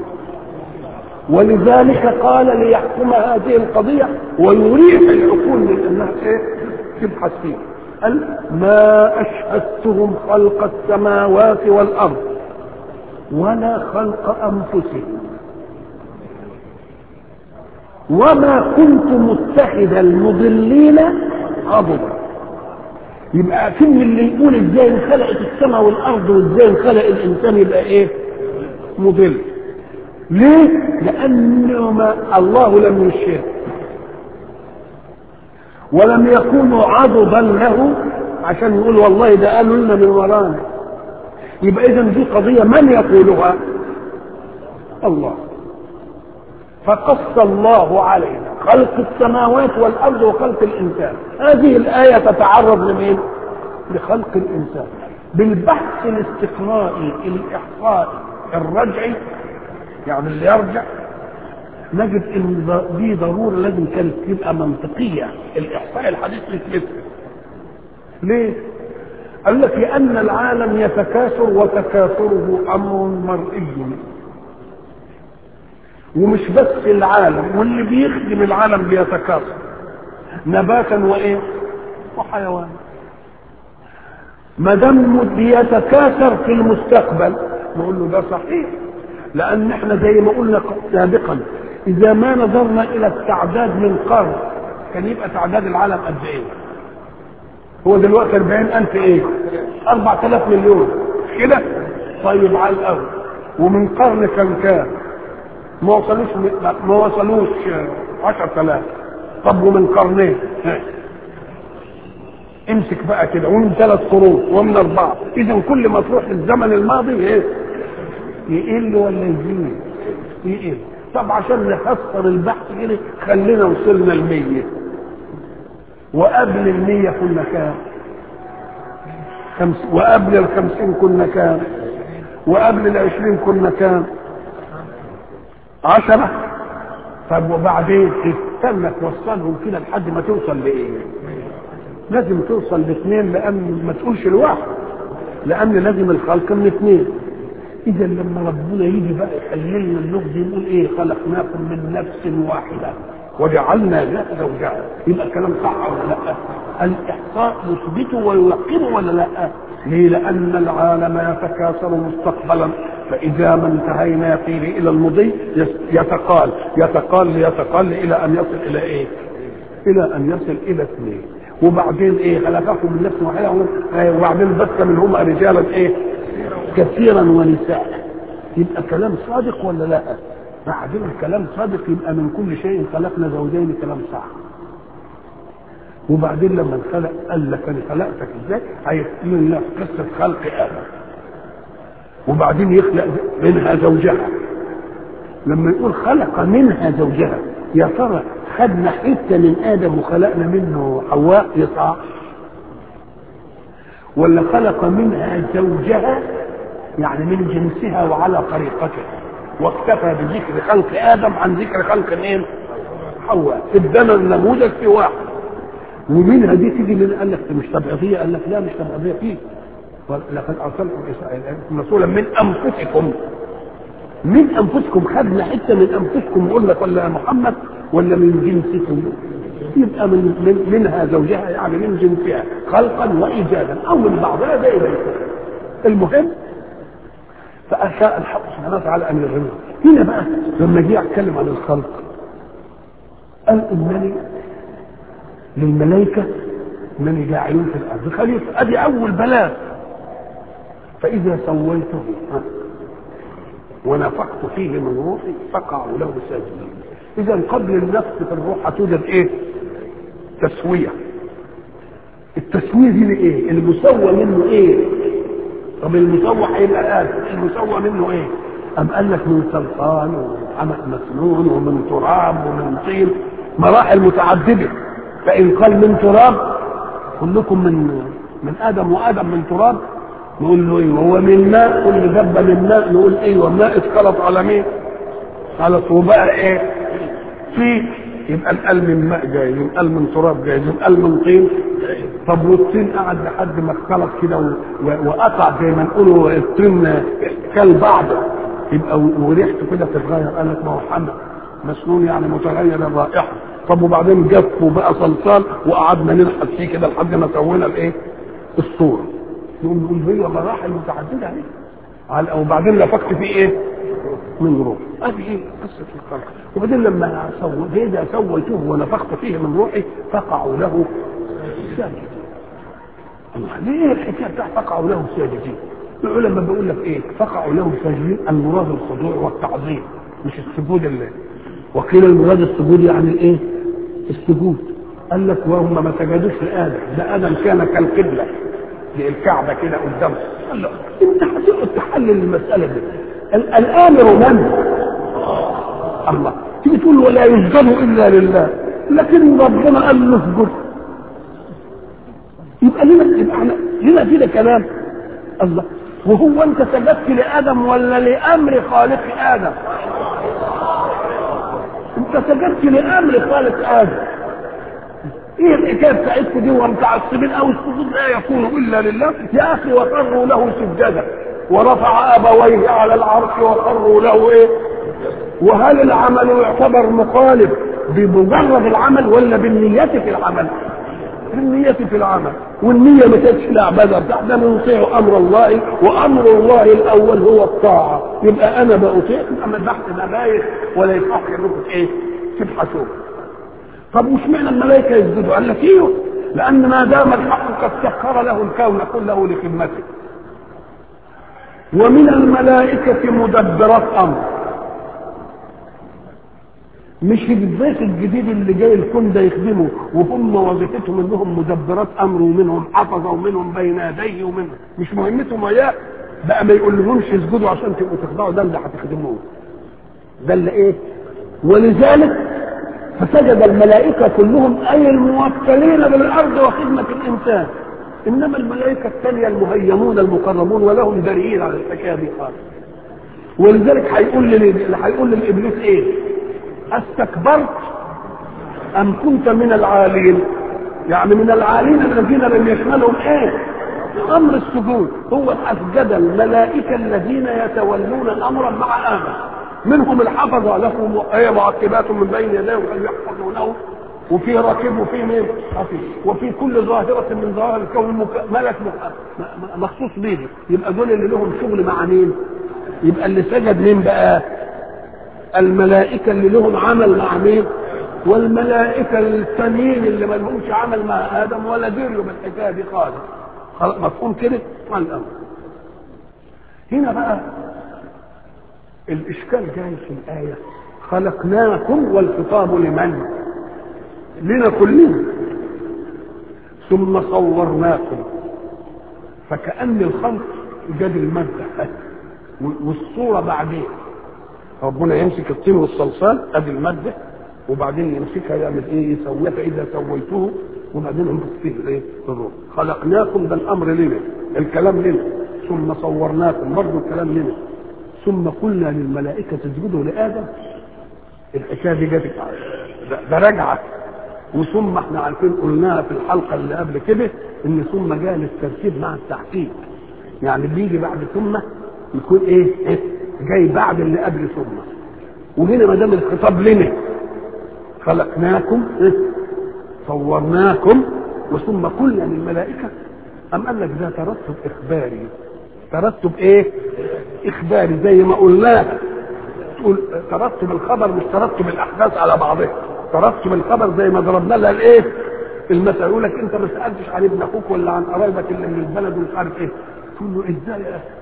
ولذلك قال ليحكم هذه القضية ويريح العقول من أنها إيه؟ تبحث فيه قال ما أشهدتهم خلق السماوات والأرض ولا خلق أنفسهم وما كنت متخذ المضلين عضدا يبقى كل اللي يقول ازاي انخلقت السماء والارض وازاي انخلق الانسان يبقى ايه مضل ليه لانه ما الله لم يشهد ولم يكونوا عضدا له عشان يقول والله ده قالوا لنا من ورانا يبقى اذا دي قضيه من يقولها الله فقص الله علينا خلق السماوات والارض وخلق الانسان هذه الايه تتعرض لمين لخلق الانسان بالبحث الاستقرائي الاحصائي الرجعي يعني اللي يرجع نجد ان دي ضروره لازم كانت تبقى منطقيه الاحصاء الحديث يثبتها ليه قال لك لان العالم يتكاثر وتكاثره امر مرئي ومش بس العالم واللي بيخدم العالم بيتكاثر نباتا وايه وحيوان ما دام بيتكاثر في المستقبل نقول له ده صحيح لان احنا زي ما قلنا سابقا اذا ما نظرنا الى التعداد من قرن كان يبقى تعداد العالم قد ايه هو دلوقتي 40000 ايه 4000 مليون كده طيب على الاول ومن قرن كان كام ما وصلوش ما وصلوش 10000 طب ومن قرنين امسك بقى كده ومن ثلاث قرون ومن اربعه اذا كل ما تروح للزمن الماضي ايه يقل ولا يزيد يقل طب عشان نفسر البحث كده خلينا وصلنا المية وقبل المية كنا كام خمس وقبل الخمسين كنا كام وقبل العشرين كنا كام عشرة طب وبعدين استنى توصلهم كده لحد ما توصل لايه لازم توصل لاثنين لان ما تقولش لواحد لان لازم الخلق من اثنين اذا لما ربنا يجي بقى يحللنا اللغز يقول ايه خلقناكم من نفس واحده وجعلنا لها زوجها يبقى الكلام صح ولا لا الاحصاء يثبته ويلقنه ولا لا ليه لان العالم يتكاثر مستقبلا فاذا ما انتهينا فيه الى المضي يتقال يتقال ليتقال الى ان يصل الى ايه الى ان يصل الى اثنين وبعدين ايه خلقكم من نفس واحده وبعدين بث منهما رجالا ايه كثيرا ونساء يبقى كلام صادق ولا لا بعدين الكلام صادق يبقى من كل شيء خلقنا زوجين كلام صح وبعدين لما انخلق قال لك انا خلقتك ازاي هيحكي لنا قصه خلق ادم وبعدين يخلق منها زوجها لما يقول خلق منها زوجها يا ترى خدنا حته من ادم وخلقنا منه حواء يصح ولا خلق منها زوجها يعني من جنسها وعلى طريقتها واكتفى بذكر خلق ادم عن ذكر خلق مين؟ حواء ادانا النموذج في واحد ومنها دي تيجي من قال لك مش تبعيضيه قال لك لا مش تبعيضيه فيه لقد ارسلكم رسولا من انفسكم من انفسكم خدنا حته من انفسكم نقول لك ولا محمد ولا من جنسكم يبقى من, من منها زوجها يعني من جنسها خلقا وايجادا او من بعضها زي ما المهم فاشاء الحق سبحانه وتعالى ان يرهمه هنا بقى لما جه اتكلم عن الخلق قال انني للملائكه انني جاعل في الارض خليفه ادي اول بلاغ فاذا سويته ونفخت فيه من روحي فقعوا له ساجدين اذا قبل النفس في الروح هتوجد ايه تسويه التسويه دي ايه المسوى منه ايه طب المسوى هيبقى آدم المسوى منه ايه أم قال لك من سلطان وعمق مسنون ومن تراب ومن طين مراحل متعددة فإن قال من تراب كلكم من من آدم وآدم من تراب نقول له ايوه هو من ماء كل دبه من ماء نقول ايوه ماء اتخلط على مين؟ على وبقى ايه؟ في يبقى القلب من ماء جاي يبقى من تراب جاي يبقى من طين طب والطين قعد لحد ما اختلط كده و- و- وقطع زي ما نقولوا الطين كل بعضه يبقى و- وريحته كده تتغير قال لك ما هو حمى مسنون يعني متغير الرائحه طب وبعدين جف وبقى صلصال وقعدنا نلحس فيه كده لحد ما سوينا الايه؟ الصوره نقوم نقول هي مراحل متعدده اهي على- وبعدين نفخت فيه ايه؟ من روح هذه ايه قصه الخلق وبعدين لما سوى اذا سويته ونفخت فيه من روحي فقعوا له ساجدين الله ليه الحكايه بتاع فقعوا له ساجدين العلماء بيقول لك ايه فقعوا له ساجدين المراد الخضوع والتعظيم مش السجود اللي وقيل المراد السجود يعني الايه السجود قال لك وهم ما سجدوش لادم ده ادم كان كالقبله دي الكعبه كده قدامه قال له انت هتقعد تحلل المساله دي ال- الامر من الله تيجي تقول ولا يسجد الا لله لكن ربنا قال له اسجد يبقى لنا يبقى احنا لنا كده كلام الله وهو انت سجدت لادم ولا لامر خالق ادم انت سجدت لامر خالق ادم ايه الحكايه بتاعتكم دي ومتعصبين او السجود لا يكون الا لله يا اخي وخروا له سجدا ورفع ابويه على العرش وخروا له ايه وهل العمل يعتبر مخالف بمجرد العمل ولا بالنية في العمل؟ بالنية في العمل والنية ما كانتش العبادة بتاعنا نطيع أمر الله وأمر الله الأول هو الطاعة يبقى أنا بأطيع أما البحث ده بايخ ولا يصح إنكم إيه؟ تبحثوا طب وش معنى الملائكة يسجدوا؟ قال لك ايوه لأن ما دام الحق قد سخر له الكون كله لخدمته ومن الملائكة مدبرات أمر مش الضيف الجديد اللي جاي الكون ده يخدمه وهم وظيفتهم انهم مدبرات امر ومنهم حفظه ومنهم بين يديه ومنهم مش مهمتهم وياه بقى ما يقولهمش اسجدوا عشان تبقوا تخضعوا ده اللي هتخدموه ده اللي ايه ولذلك فسجد الملائكة كلهم أي الموكلين بالأرض وخدمة الإنسان إنما الملائكة الثانية المهيمون المقربون ولهم دليل على الحكاية دي خالص ولذلك هيقول لل- هيقول للإبليس إيه؟ استكبرت أم كنت من العالين؟ يعني من العالين الذين لم يشملهم إيه؟ أمر السجود هو أسجد الملائكة الذين يتولون أمرا مع آدم منهم الحفظة له هي معقبات من بين يديه وكانوا يحفظونه وفي راكب وفي مين؟ حفيظ وفي كل ظاهرة من ظواهر الكون مك- ملك مك- م- م- مخصوص به يبقى دول اللي لهم شغل مع مين؟ يبقى اللي سجد مين بقى؟ الملائكة اللي لهم عمل مع مين؟ والملائكة التانيين اللي ما لهمش عمل مع آدم ولا دريوا بالحكاية دي خالص خلاص مفهوم كده؟ عن الأمر هنا بقى الإشكال جاي في الآية خلقناكم والخطاب لمن؟ لنا كلنا ثم صورناكم فكأن الخلق جاد المادة والصورة بعدين ربنا يمسك الطين والصلصال ادي المادة وبعدين يمسكها يعمل ايه يسويها فاذا سويته وبعدين ينفخ فيه الايه الروح خلقناكم ده الامر لنا الكلام لنا ثم صورناكم برضه الكلام لنا ثم قلنا للملائكة اسجدوا لآدم الحكاية دي جت ده, ده رجعت وثم احنا عارفين قلناها في الحلقة اللي قبل كده ان ثم جاء للترتيب مع التحقيق يعني اللي يجي بعد ثم يكون ايه, إيه؟ جاي بعد اللي قبل ثم وهنا ما دام الخطاب لنا خلقناكم إيه؟ صورناكم وثم قلنا للملائكة أم قال لك ده ترتب إخباري ترتب إيه؟ إخباري زي ما قلناها تقول ترتب الخبر مش ترتب الأحداث على بعضها ترتب الخبر زي ما ضربنا لها الإيه؟ المثل يقول لك أنت ما سألتش عن ابن أخوك ولا عن قرايبك اللي من البلد ومش عارف إيه تقول له إزاي يا أخي؟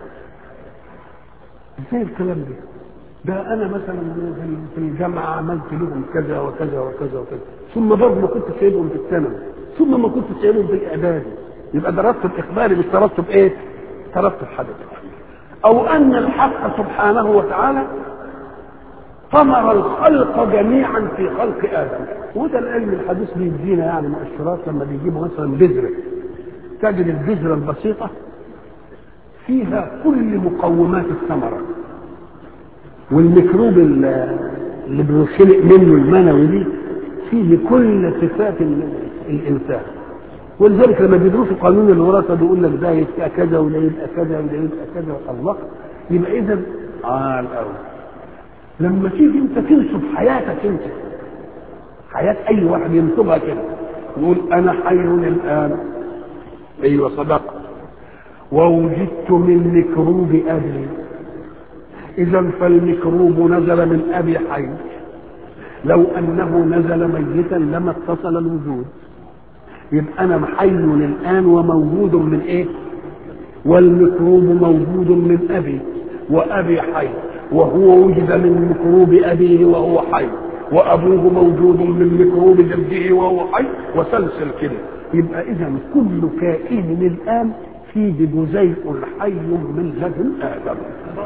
ازاي الكلام ده ده انا مثلا في الجامعه عملت لهم كذا وكذا وكذا وكذا ثم برضه ما كنت سايبهم في الثانوي ثم ما كنت سايبهم في الاعدادي يبقى ده ترتب اخباري مش ترتب ايه ترتب حدث او ان الحق سبحانه وتعالى ثمر الخلق جميعا في خلق ادم وده العلم الحديث بيدينا يعني مؤشرات لما بيجيبوا مثلا بذره تجد البذره البسيطه فيها كل مقومات الثمرة والميكروب اللي بيخلق منه المنوي دي فيه كل صفات الإنسان ولذلك لما بيدرسوا قانون الوراثة بيقول لك ده يبقى كذا وده يبقى كذا وده يبقى كذا الله يبقى إذا آه الأول لما تيجي أنت تنسب حياتك أنت حياة أي واحد ينسبها كده يقول أنا حي الآن أيوة صدقت ووجدت من ميكروب أبي إذا فالميكروب نزل من أبي حي لو أنه نزل ميتا لما اتصل الوجود يبقى أنا حي الآن وموجود من إيه؟ والميكروب موجود من أبي وأبي حي وهو وجد من ميكروب أبيه وهو حي وأبوه موجود من ميكروب جده وهو حي وسلسل كده يبقى إذا كل كائن الآن فيه جزيء حي من لدن آدم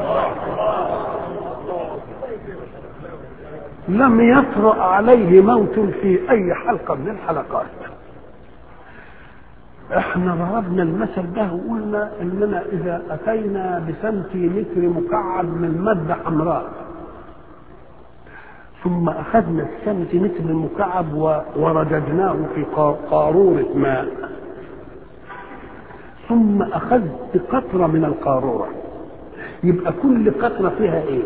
لم يطرأ عليه موت في أي حلقة من الحلقات احنا ضربنا المثل ده وقلنا اننا اذا اتينا بسنتيمتر مكعب من ماده حمراء ثم اخذنا السنتيمتر المكعب ورددناه في قاروره ماء ثم اخذت قطره من القاروره يبقى كل قطره فيها ايه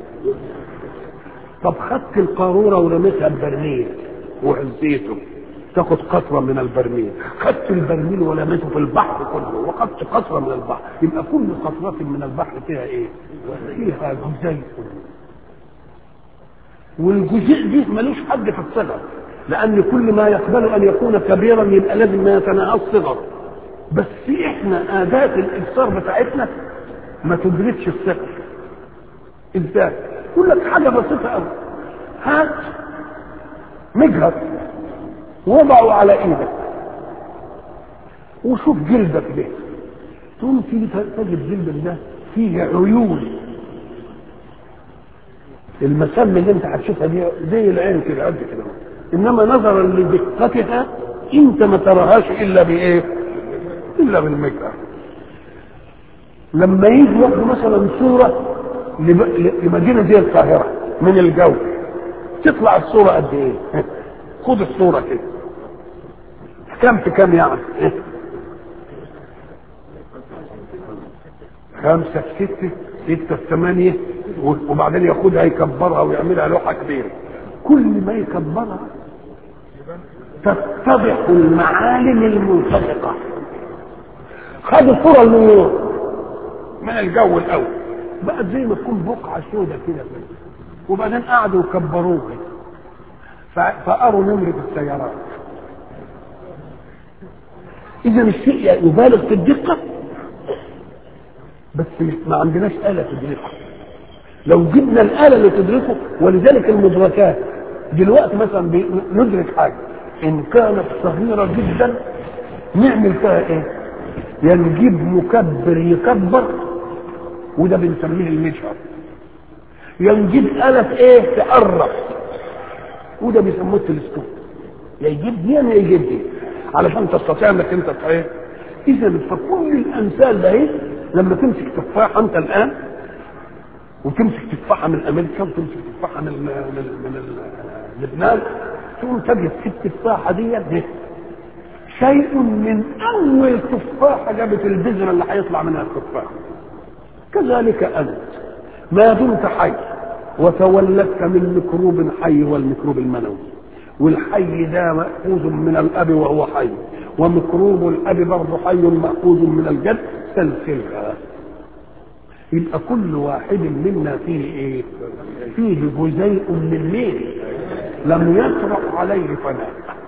طب خدت القاروره ورميتها ببرميل وعزيته تاخد قطره من البرميل خدت البرميل ولميته في البحر كله وخدت قطره من البحر يبقى كل قطره من البحر فيها ايه فيها جزيء والجزيء دي ملوش حد في الصغر لان كل ما يقبل ان يكون كبيرا يبقى لازم ما يتناهى الصغر بس احنا اداه الابصار بتاعتنا ما تدركش الصغر ازاي يقول لك حاجه بسيطه قوي هات مجهر وضعوا على ايدك وشوف جلدك ده تقوم تيجي تجد جلدك ده فيه عيون المسام اللي انت هتشوفها دي زي العين كده قد كده انما نظرا لدقتها انت ما تراهاش الا بايه؟ الا بالمجهر لما يجي ياخدوا مثلا صوره لمدينه زي القاهره من الجو تطلع الصوره قد ايه؟ خد الصوره كده كم في كم يعني خمسة في ستة ستة في ثمانية وبعدين ياخدها يكبرها ويعملها لوحة كبيرة كل ما يكبرها تتضح المعالم المنطبقة خدوا صورة النور من الجو الأول بقت زي ما تكون بقعة سودة كده وبعدين قعدوا يكبروها فقروا نمرة السيارات اذا الشيء يبالغ في الدقه بس ما عندناش آلة تدركه لو جبنا الآلة اللي تدركه ولذلك المدركات دلوقتي مثلا ندرك حاجة إن كانت صغيرة جدا نعمل فيها إيه؟ يا نجيب مكبر يكبر وده بنسميه المجهر يا نجيب آلة إيه تقرب وده بيسموه التلسكوب يا يجيب دي يا يجيب دي علشان تستطيع انك انت ايه اذا فكل الامثال ده ايه لما تمسك تفاحه انت الان وتمسك تفاحه من امريكا وتمسك تفاحه من من من لبنان تقوم تجد في التفاحه دي شيء من اول تفاحه جابت البذره اللي هيطلع منها التفاح كذلك انت ما دمت حي وتولدت من ميكروب حي والميكروب المنوي والحي ده مأخوذ من الأب وهو حي وميكروب الأب برضه حي مأخوذ من الجد سلسلها يبقى كل واحد منا فيه ايه؟ فيه جزيء من مين؟ لم يطرق عليه فناء.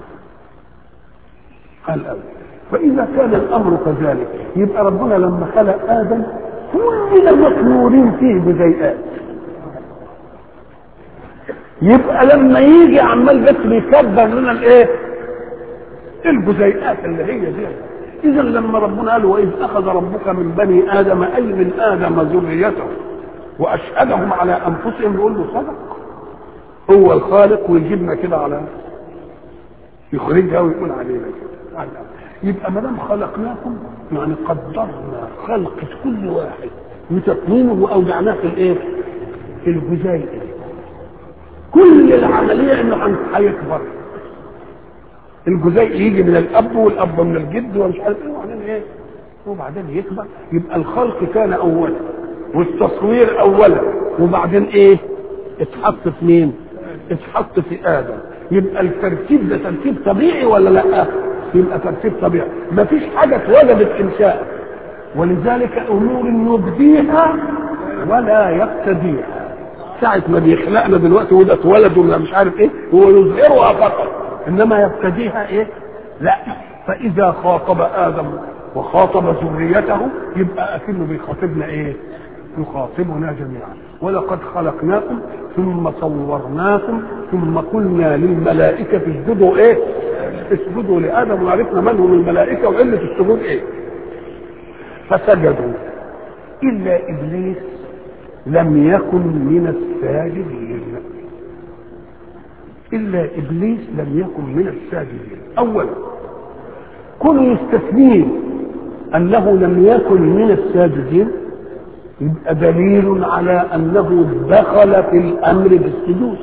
الأول فإذا كان الأمر كذلك يبقى ربنا لما خلق آدم كلنا مكنورين فيه جزيئات. يبقى لما يجي عمال بس بيكبر لنا الايه؟ الجزيئات اللي هي دي اذا لما ربنا قال واذ اخذ ربك من بني ادم اي من ادم ذريته واشهدهم على انفسهم يقول له صدق هو الخالق ويجيبنا كده على يخرجها ويقول علينا كده على الأول. يبقى ما دام خلقناكم يعني قدرنا خلقة كل واحد وتكوينه واودعناه في الايه؟ في الجزيء كل العمليه انه هيكبر الجزيء يجي من الاب والاب من الجد ومش عارف ايه وبعدين ايه وبعدين يكبر يبقى الخلق كان اولا والتصوير اولا وبعدين ايه اتحط في مين اتحط في ادم يبقى الترتيب ده ترتيب طبيعي ولا لا يبقى ترتيب طبيعي مفيش حاجه اتوجدت انشاء ولذلك امور يبديها ولا يقتديها ساعة ما بيخلقنا دلوقتي وده اتولد ولا مش عارف ايه هو يظهرها فقط انما يبتديها ايه لا فاذا خاطب ادم وخاطب ذريته يبقى اكنه بيخاطبنا ايه يخاطبنا جميعا ولقد خلقناكم ثم صورناكم ثم قلنا للملائكة اسجدوا ايه اسجدوا لآدم وعرفنا من هم الملائكة وعلة السجود ايه فسجدوا إلا إبليس لم يكن من الساجدين إلا إبليس لم يكن من الساجدين أولا كل يستثنين أنه لم يكن من الساجدين يبقى دليل على أنه دخل في الأمر بالسجود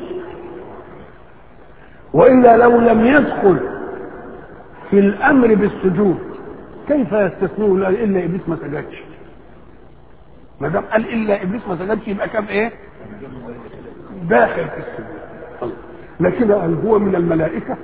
وإلا لو لم يدخل في الأمر بالسجود كيف يستثنون إلا إبليس ما سجدش ما دام قال إلا إبليس ما سجدش يبقى كان إيه؟ داخل في السجود لكن هل هو من الملائكة؟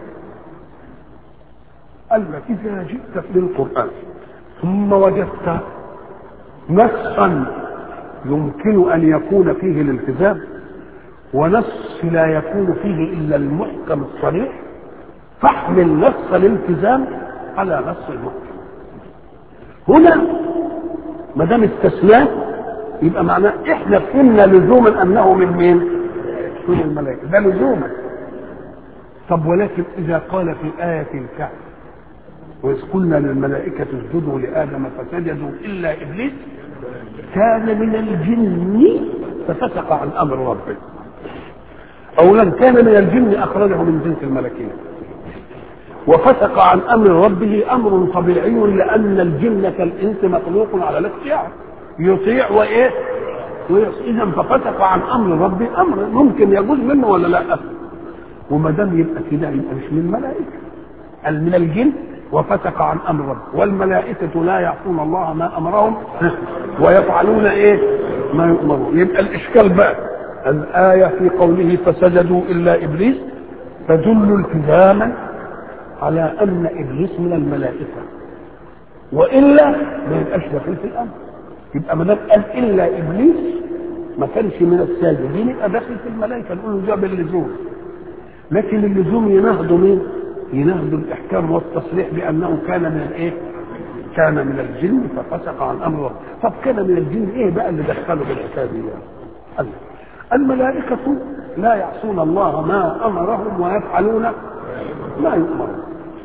قال لك إذا جئت في القرآن ثم وجدت نصا يمكن أن يكون فيه الالتزام ونص لا يكون فيه إلا المحكم الصريح فاحمل نص الالتزام على نص المحكم هنا ما دام استثناء يبقى معناه احنا فهمنا لزوما انه من مين؟ من الملائكه ده لزوما طب ولكن اذا قال في آية الكهف وإذ قلنا للملائكة اسجدوا لآدم فسجدوا إلا إبليس كان من الجن ففسق عن أمر ربه أولا كان من الجن أخرجه من جنس الملكين وفسق عن أمر ربه أمر طبيعي لأن الجن كالإنس مخلوق على الاختيار يطيع وإيه إذا ففسق عن أمر ربه أمر ممكن يجوز منه ولا لا وما دام يبقى كده يبقى مش من الملائكة قال من الجن وفسق عن امر ربه والملائكه لا يعصون الله ما امرهم ويفعلون ايه ما يؤمرون يبقى الاشكال بقى الايه في قوله فسجدوا الا ابليس تدل التزاما على ان ابليس من الملائكه والا ما يبقاش داخل في الامر يبقى ما دام قال الا ابليس ما كانش من الساجدين يبقى داخل في الملائكه نقول له جاب اللزوم لكن اللزوم ينهض مين؟ ينهض الاحكام والتصريح بانه كان من الايه؟ كان من الجن ففسق عن امر الله، طب كان من الجن ايه بقى اللي دخله بالحكايه دي؟ يعني؟ الملائكة لا يعصون الله ما امرهم ويفعلون ما يؤمرون.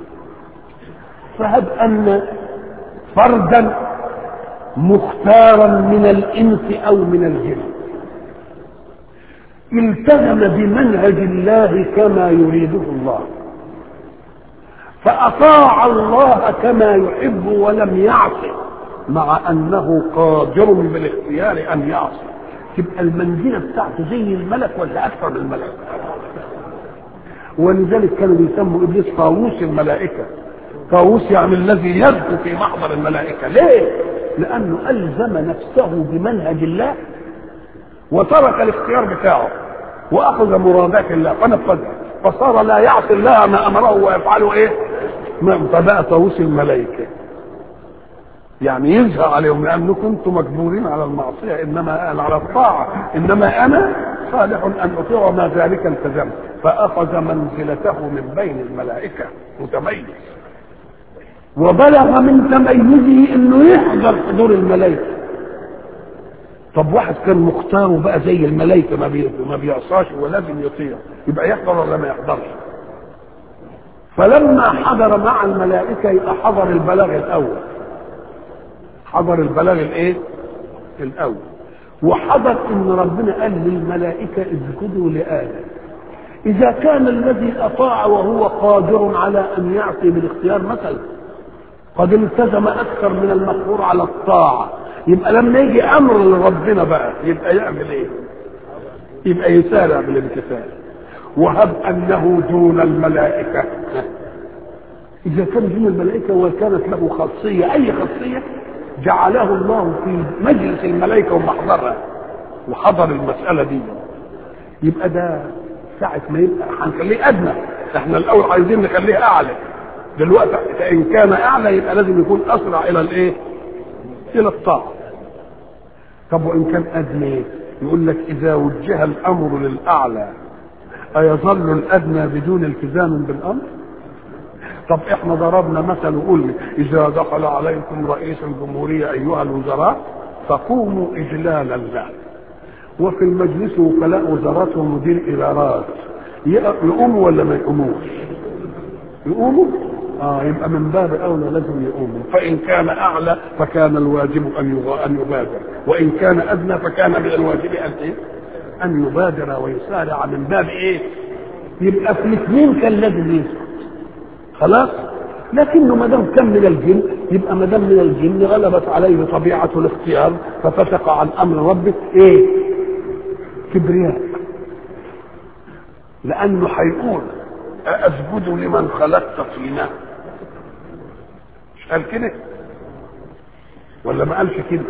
فهب ان فردا مختارا من الانس او من الجن التزم بمنهج الله كما يريده الله فأطاع الله كما يحب ولم يعصي مع أنه قادر بالاختيار أن يعصي تبقى المنزلة بتاعته زي الملك ولا أكثر من الملك ولذلك كانوا بيسموا إبليس طاووس الملائكة طاووس يعني الذي يدخل في محضر الملائكة ليه؟ لأنه ألزم نفسه بمنهج الله وترك الاختيار بتاعه واخذ مرادات الله فنفذها فصار لا يعصي الله ما امره ويفعله ايه؟ ما فبقى طاووس الملائكه يعني يزهق عليهم لانكم كنتم مجبورين على المعصيه انما انا على الطاعه انما انا صالح ان اطيع ما ذلك التزمت فاخذ منزلته من بين الملائكه متميز وبلغ من تميزه انه يحضر حضور الملائكه طب واحد كان مختاره بقى زي الملائكه ما بي... ما بيعصاش ولازم يطيع يبقى يحضر ولا ما يحضرش فلما حضر مع الملائكه يبقى حضر البلاغ الاول حضر البلاغ الايه الاول وحضر ان ربنا قال للملائكه اسجدوا لادم إذا كان الذي أطاع وهو قادر على أن يعصي بالاختيار مثلا قد التزم أكثر من المقهور على الطاعة يبقى لما يجي أمر لربنا بقى يبقى يعمل إيه؟ يبقى يسارع بالامتثال وهب أنه دون الملائكة إذا كان دون الملائكة وكانت له خاصية أي خاصية جعله الله في مجلس الملائكة ومحضرها وحضر المسألة دي يبقى ده ساعة ما يبقى هنخليه أدنى احنا الأول عايزين نخليه أعلى دلوقتي إن كان أعلى يبقى لازم يكون أسرع إلى الإيه؟ إلى الطاعة طب وإن كان أدنى يقول لك إذا وجه الأمر للأعلى أيظل الأدنى بدون التزام بالأمر؟ طب احنا ضربنا مثل وقلنا اذا دخل عليكم رئيس الجمهوريه ايها الوزراء فقوموا اجلالا له وفي المجلس وكلاء وزارات ومدير ادارات يقوموا ولا ما يقوموش يقوموا اه يبقى من باب اولى لازم يقوموا فان كان اعلى فكان الواجب ان ان يبادر وان كان ادنى فكان من الواجب ان ايه ان يبادر ويسارع من باب ايه يبقى في الاثنين كان لازم يسكت خلاص لكنه ما دام كان من الجن يبقى ما دام من الجن غلبت عليه طبيعه الاختيار ففتق عن امر ربه ايه كبرياء لانه هيقول أسجد لمن خلقت طينا مش قال كده ولا ما قالش كده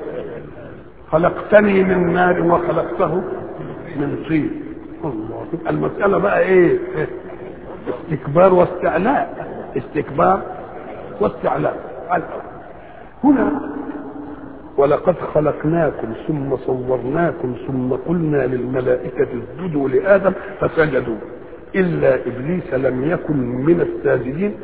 خلقتني من نار وخلقته من طين الله تبقى المسألة بقى ايه استكبار واستعلاء استكبار واستعلاء هنا ولقد خلقناكم ثم صورناكم ثم قلنا للملائكة اسجدوا لآدم فسجدوا إلا إبليس لم يكن من الساجدين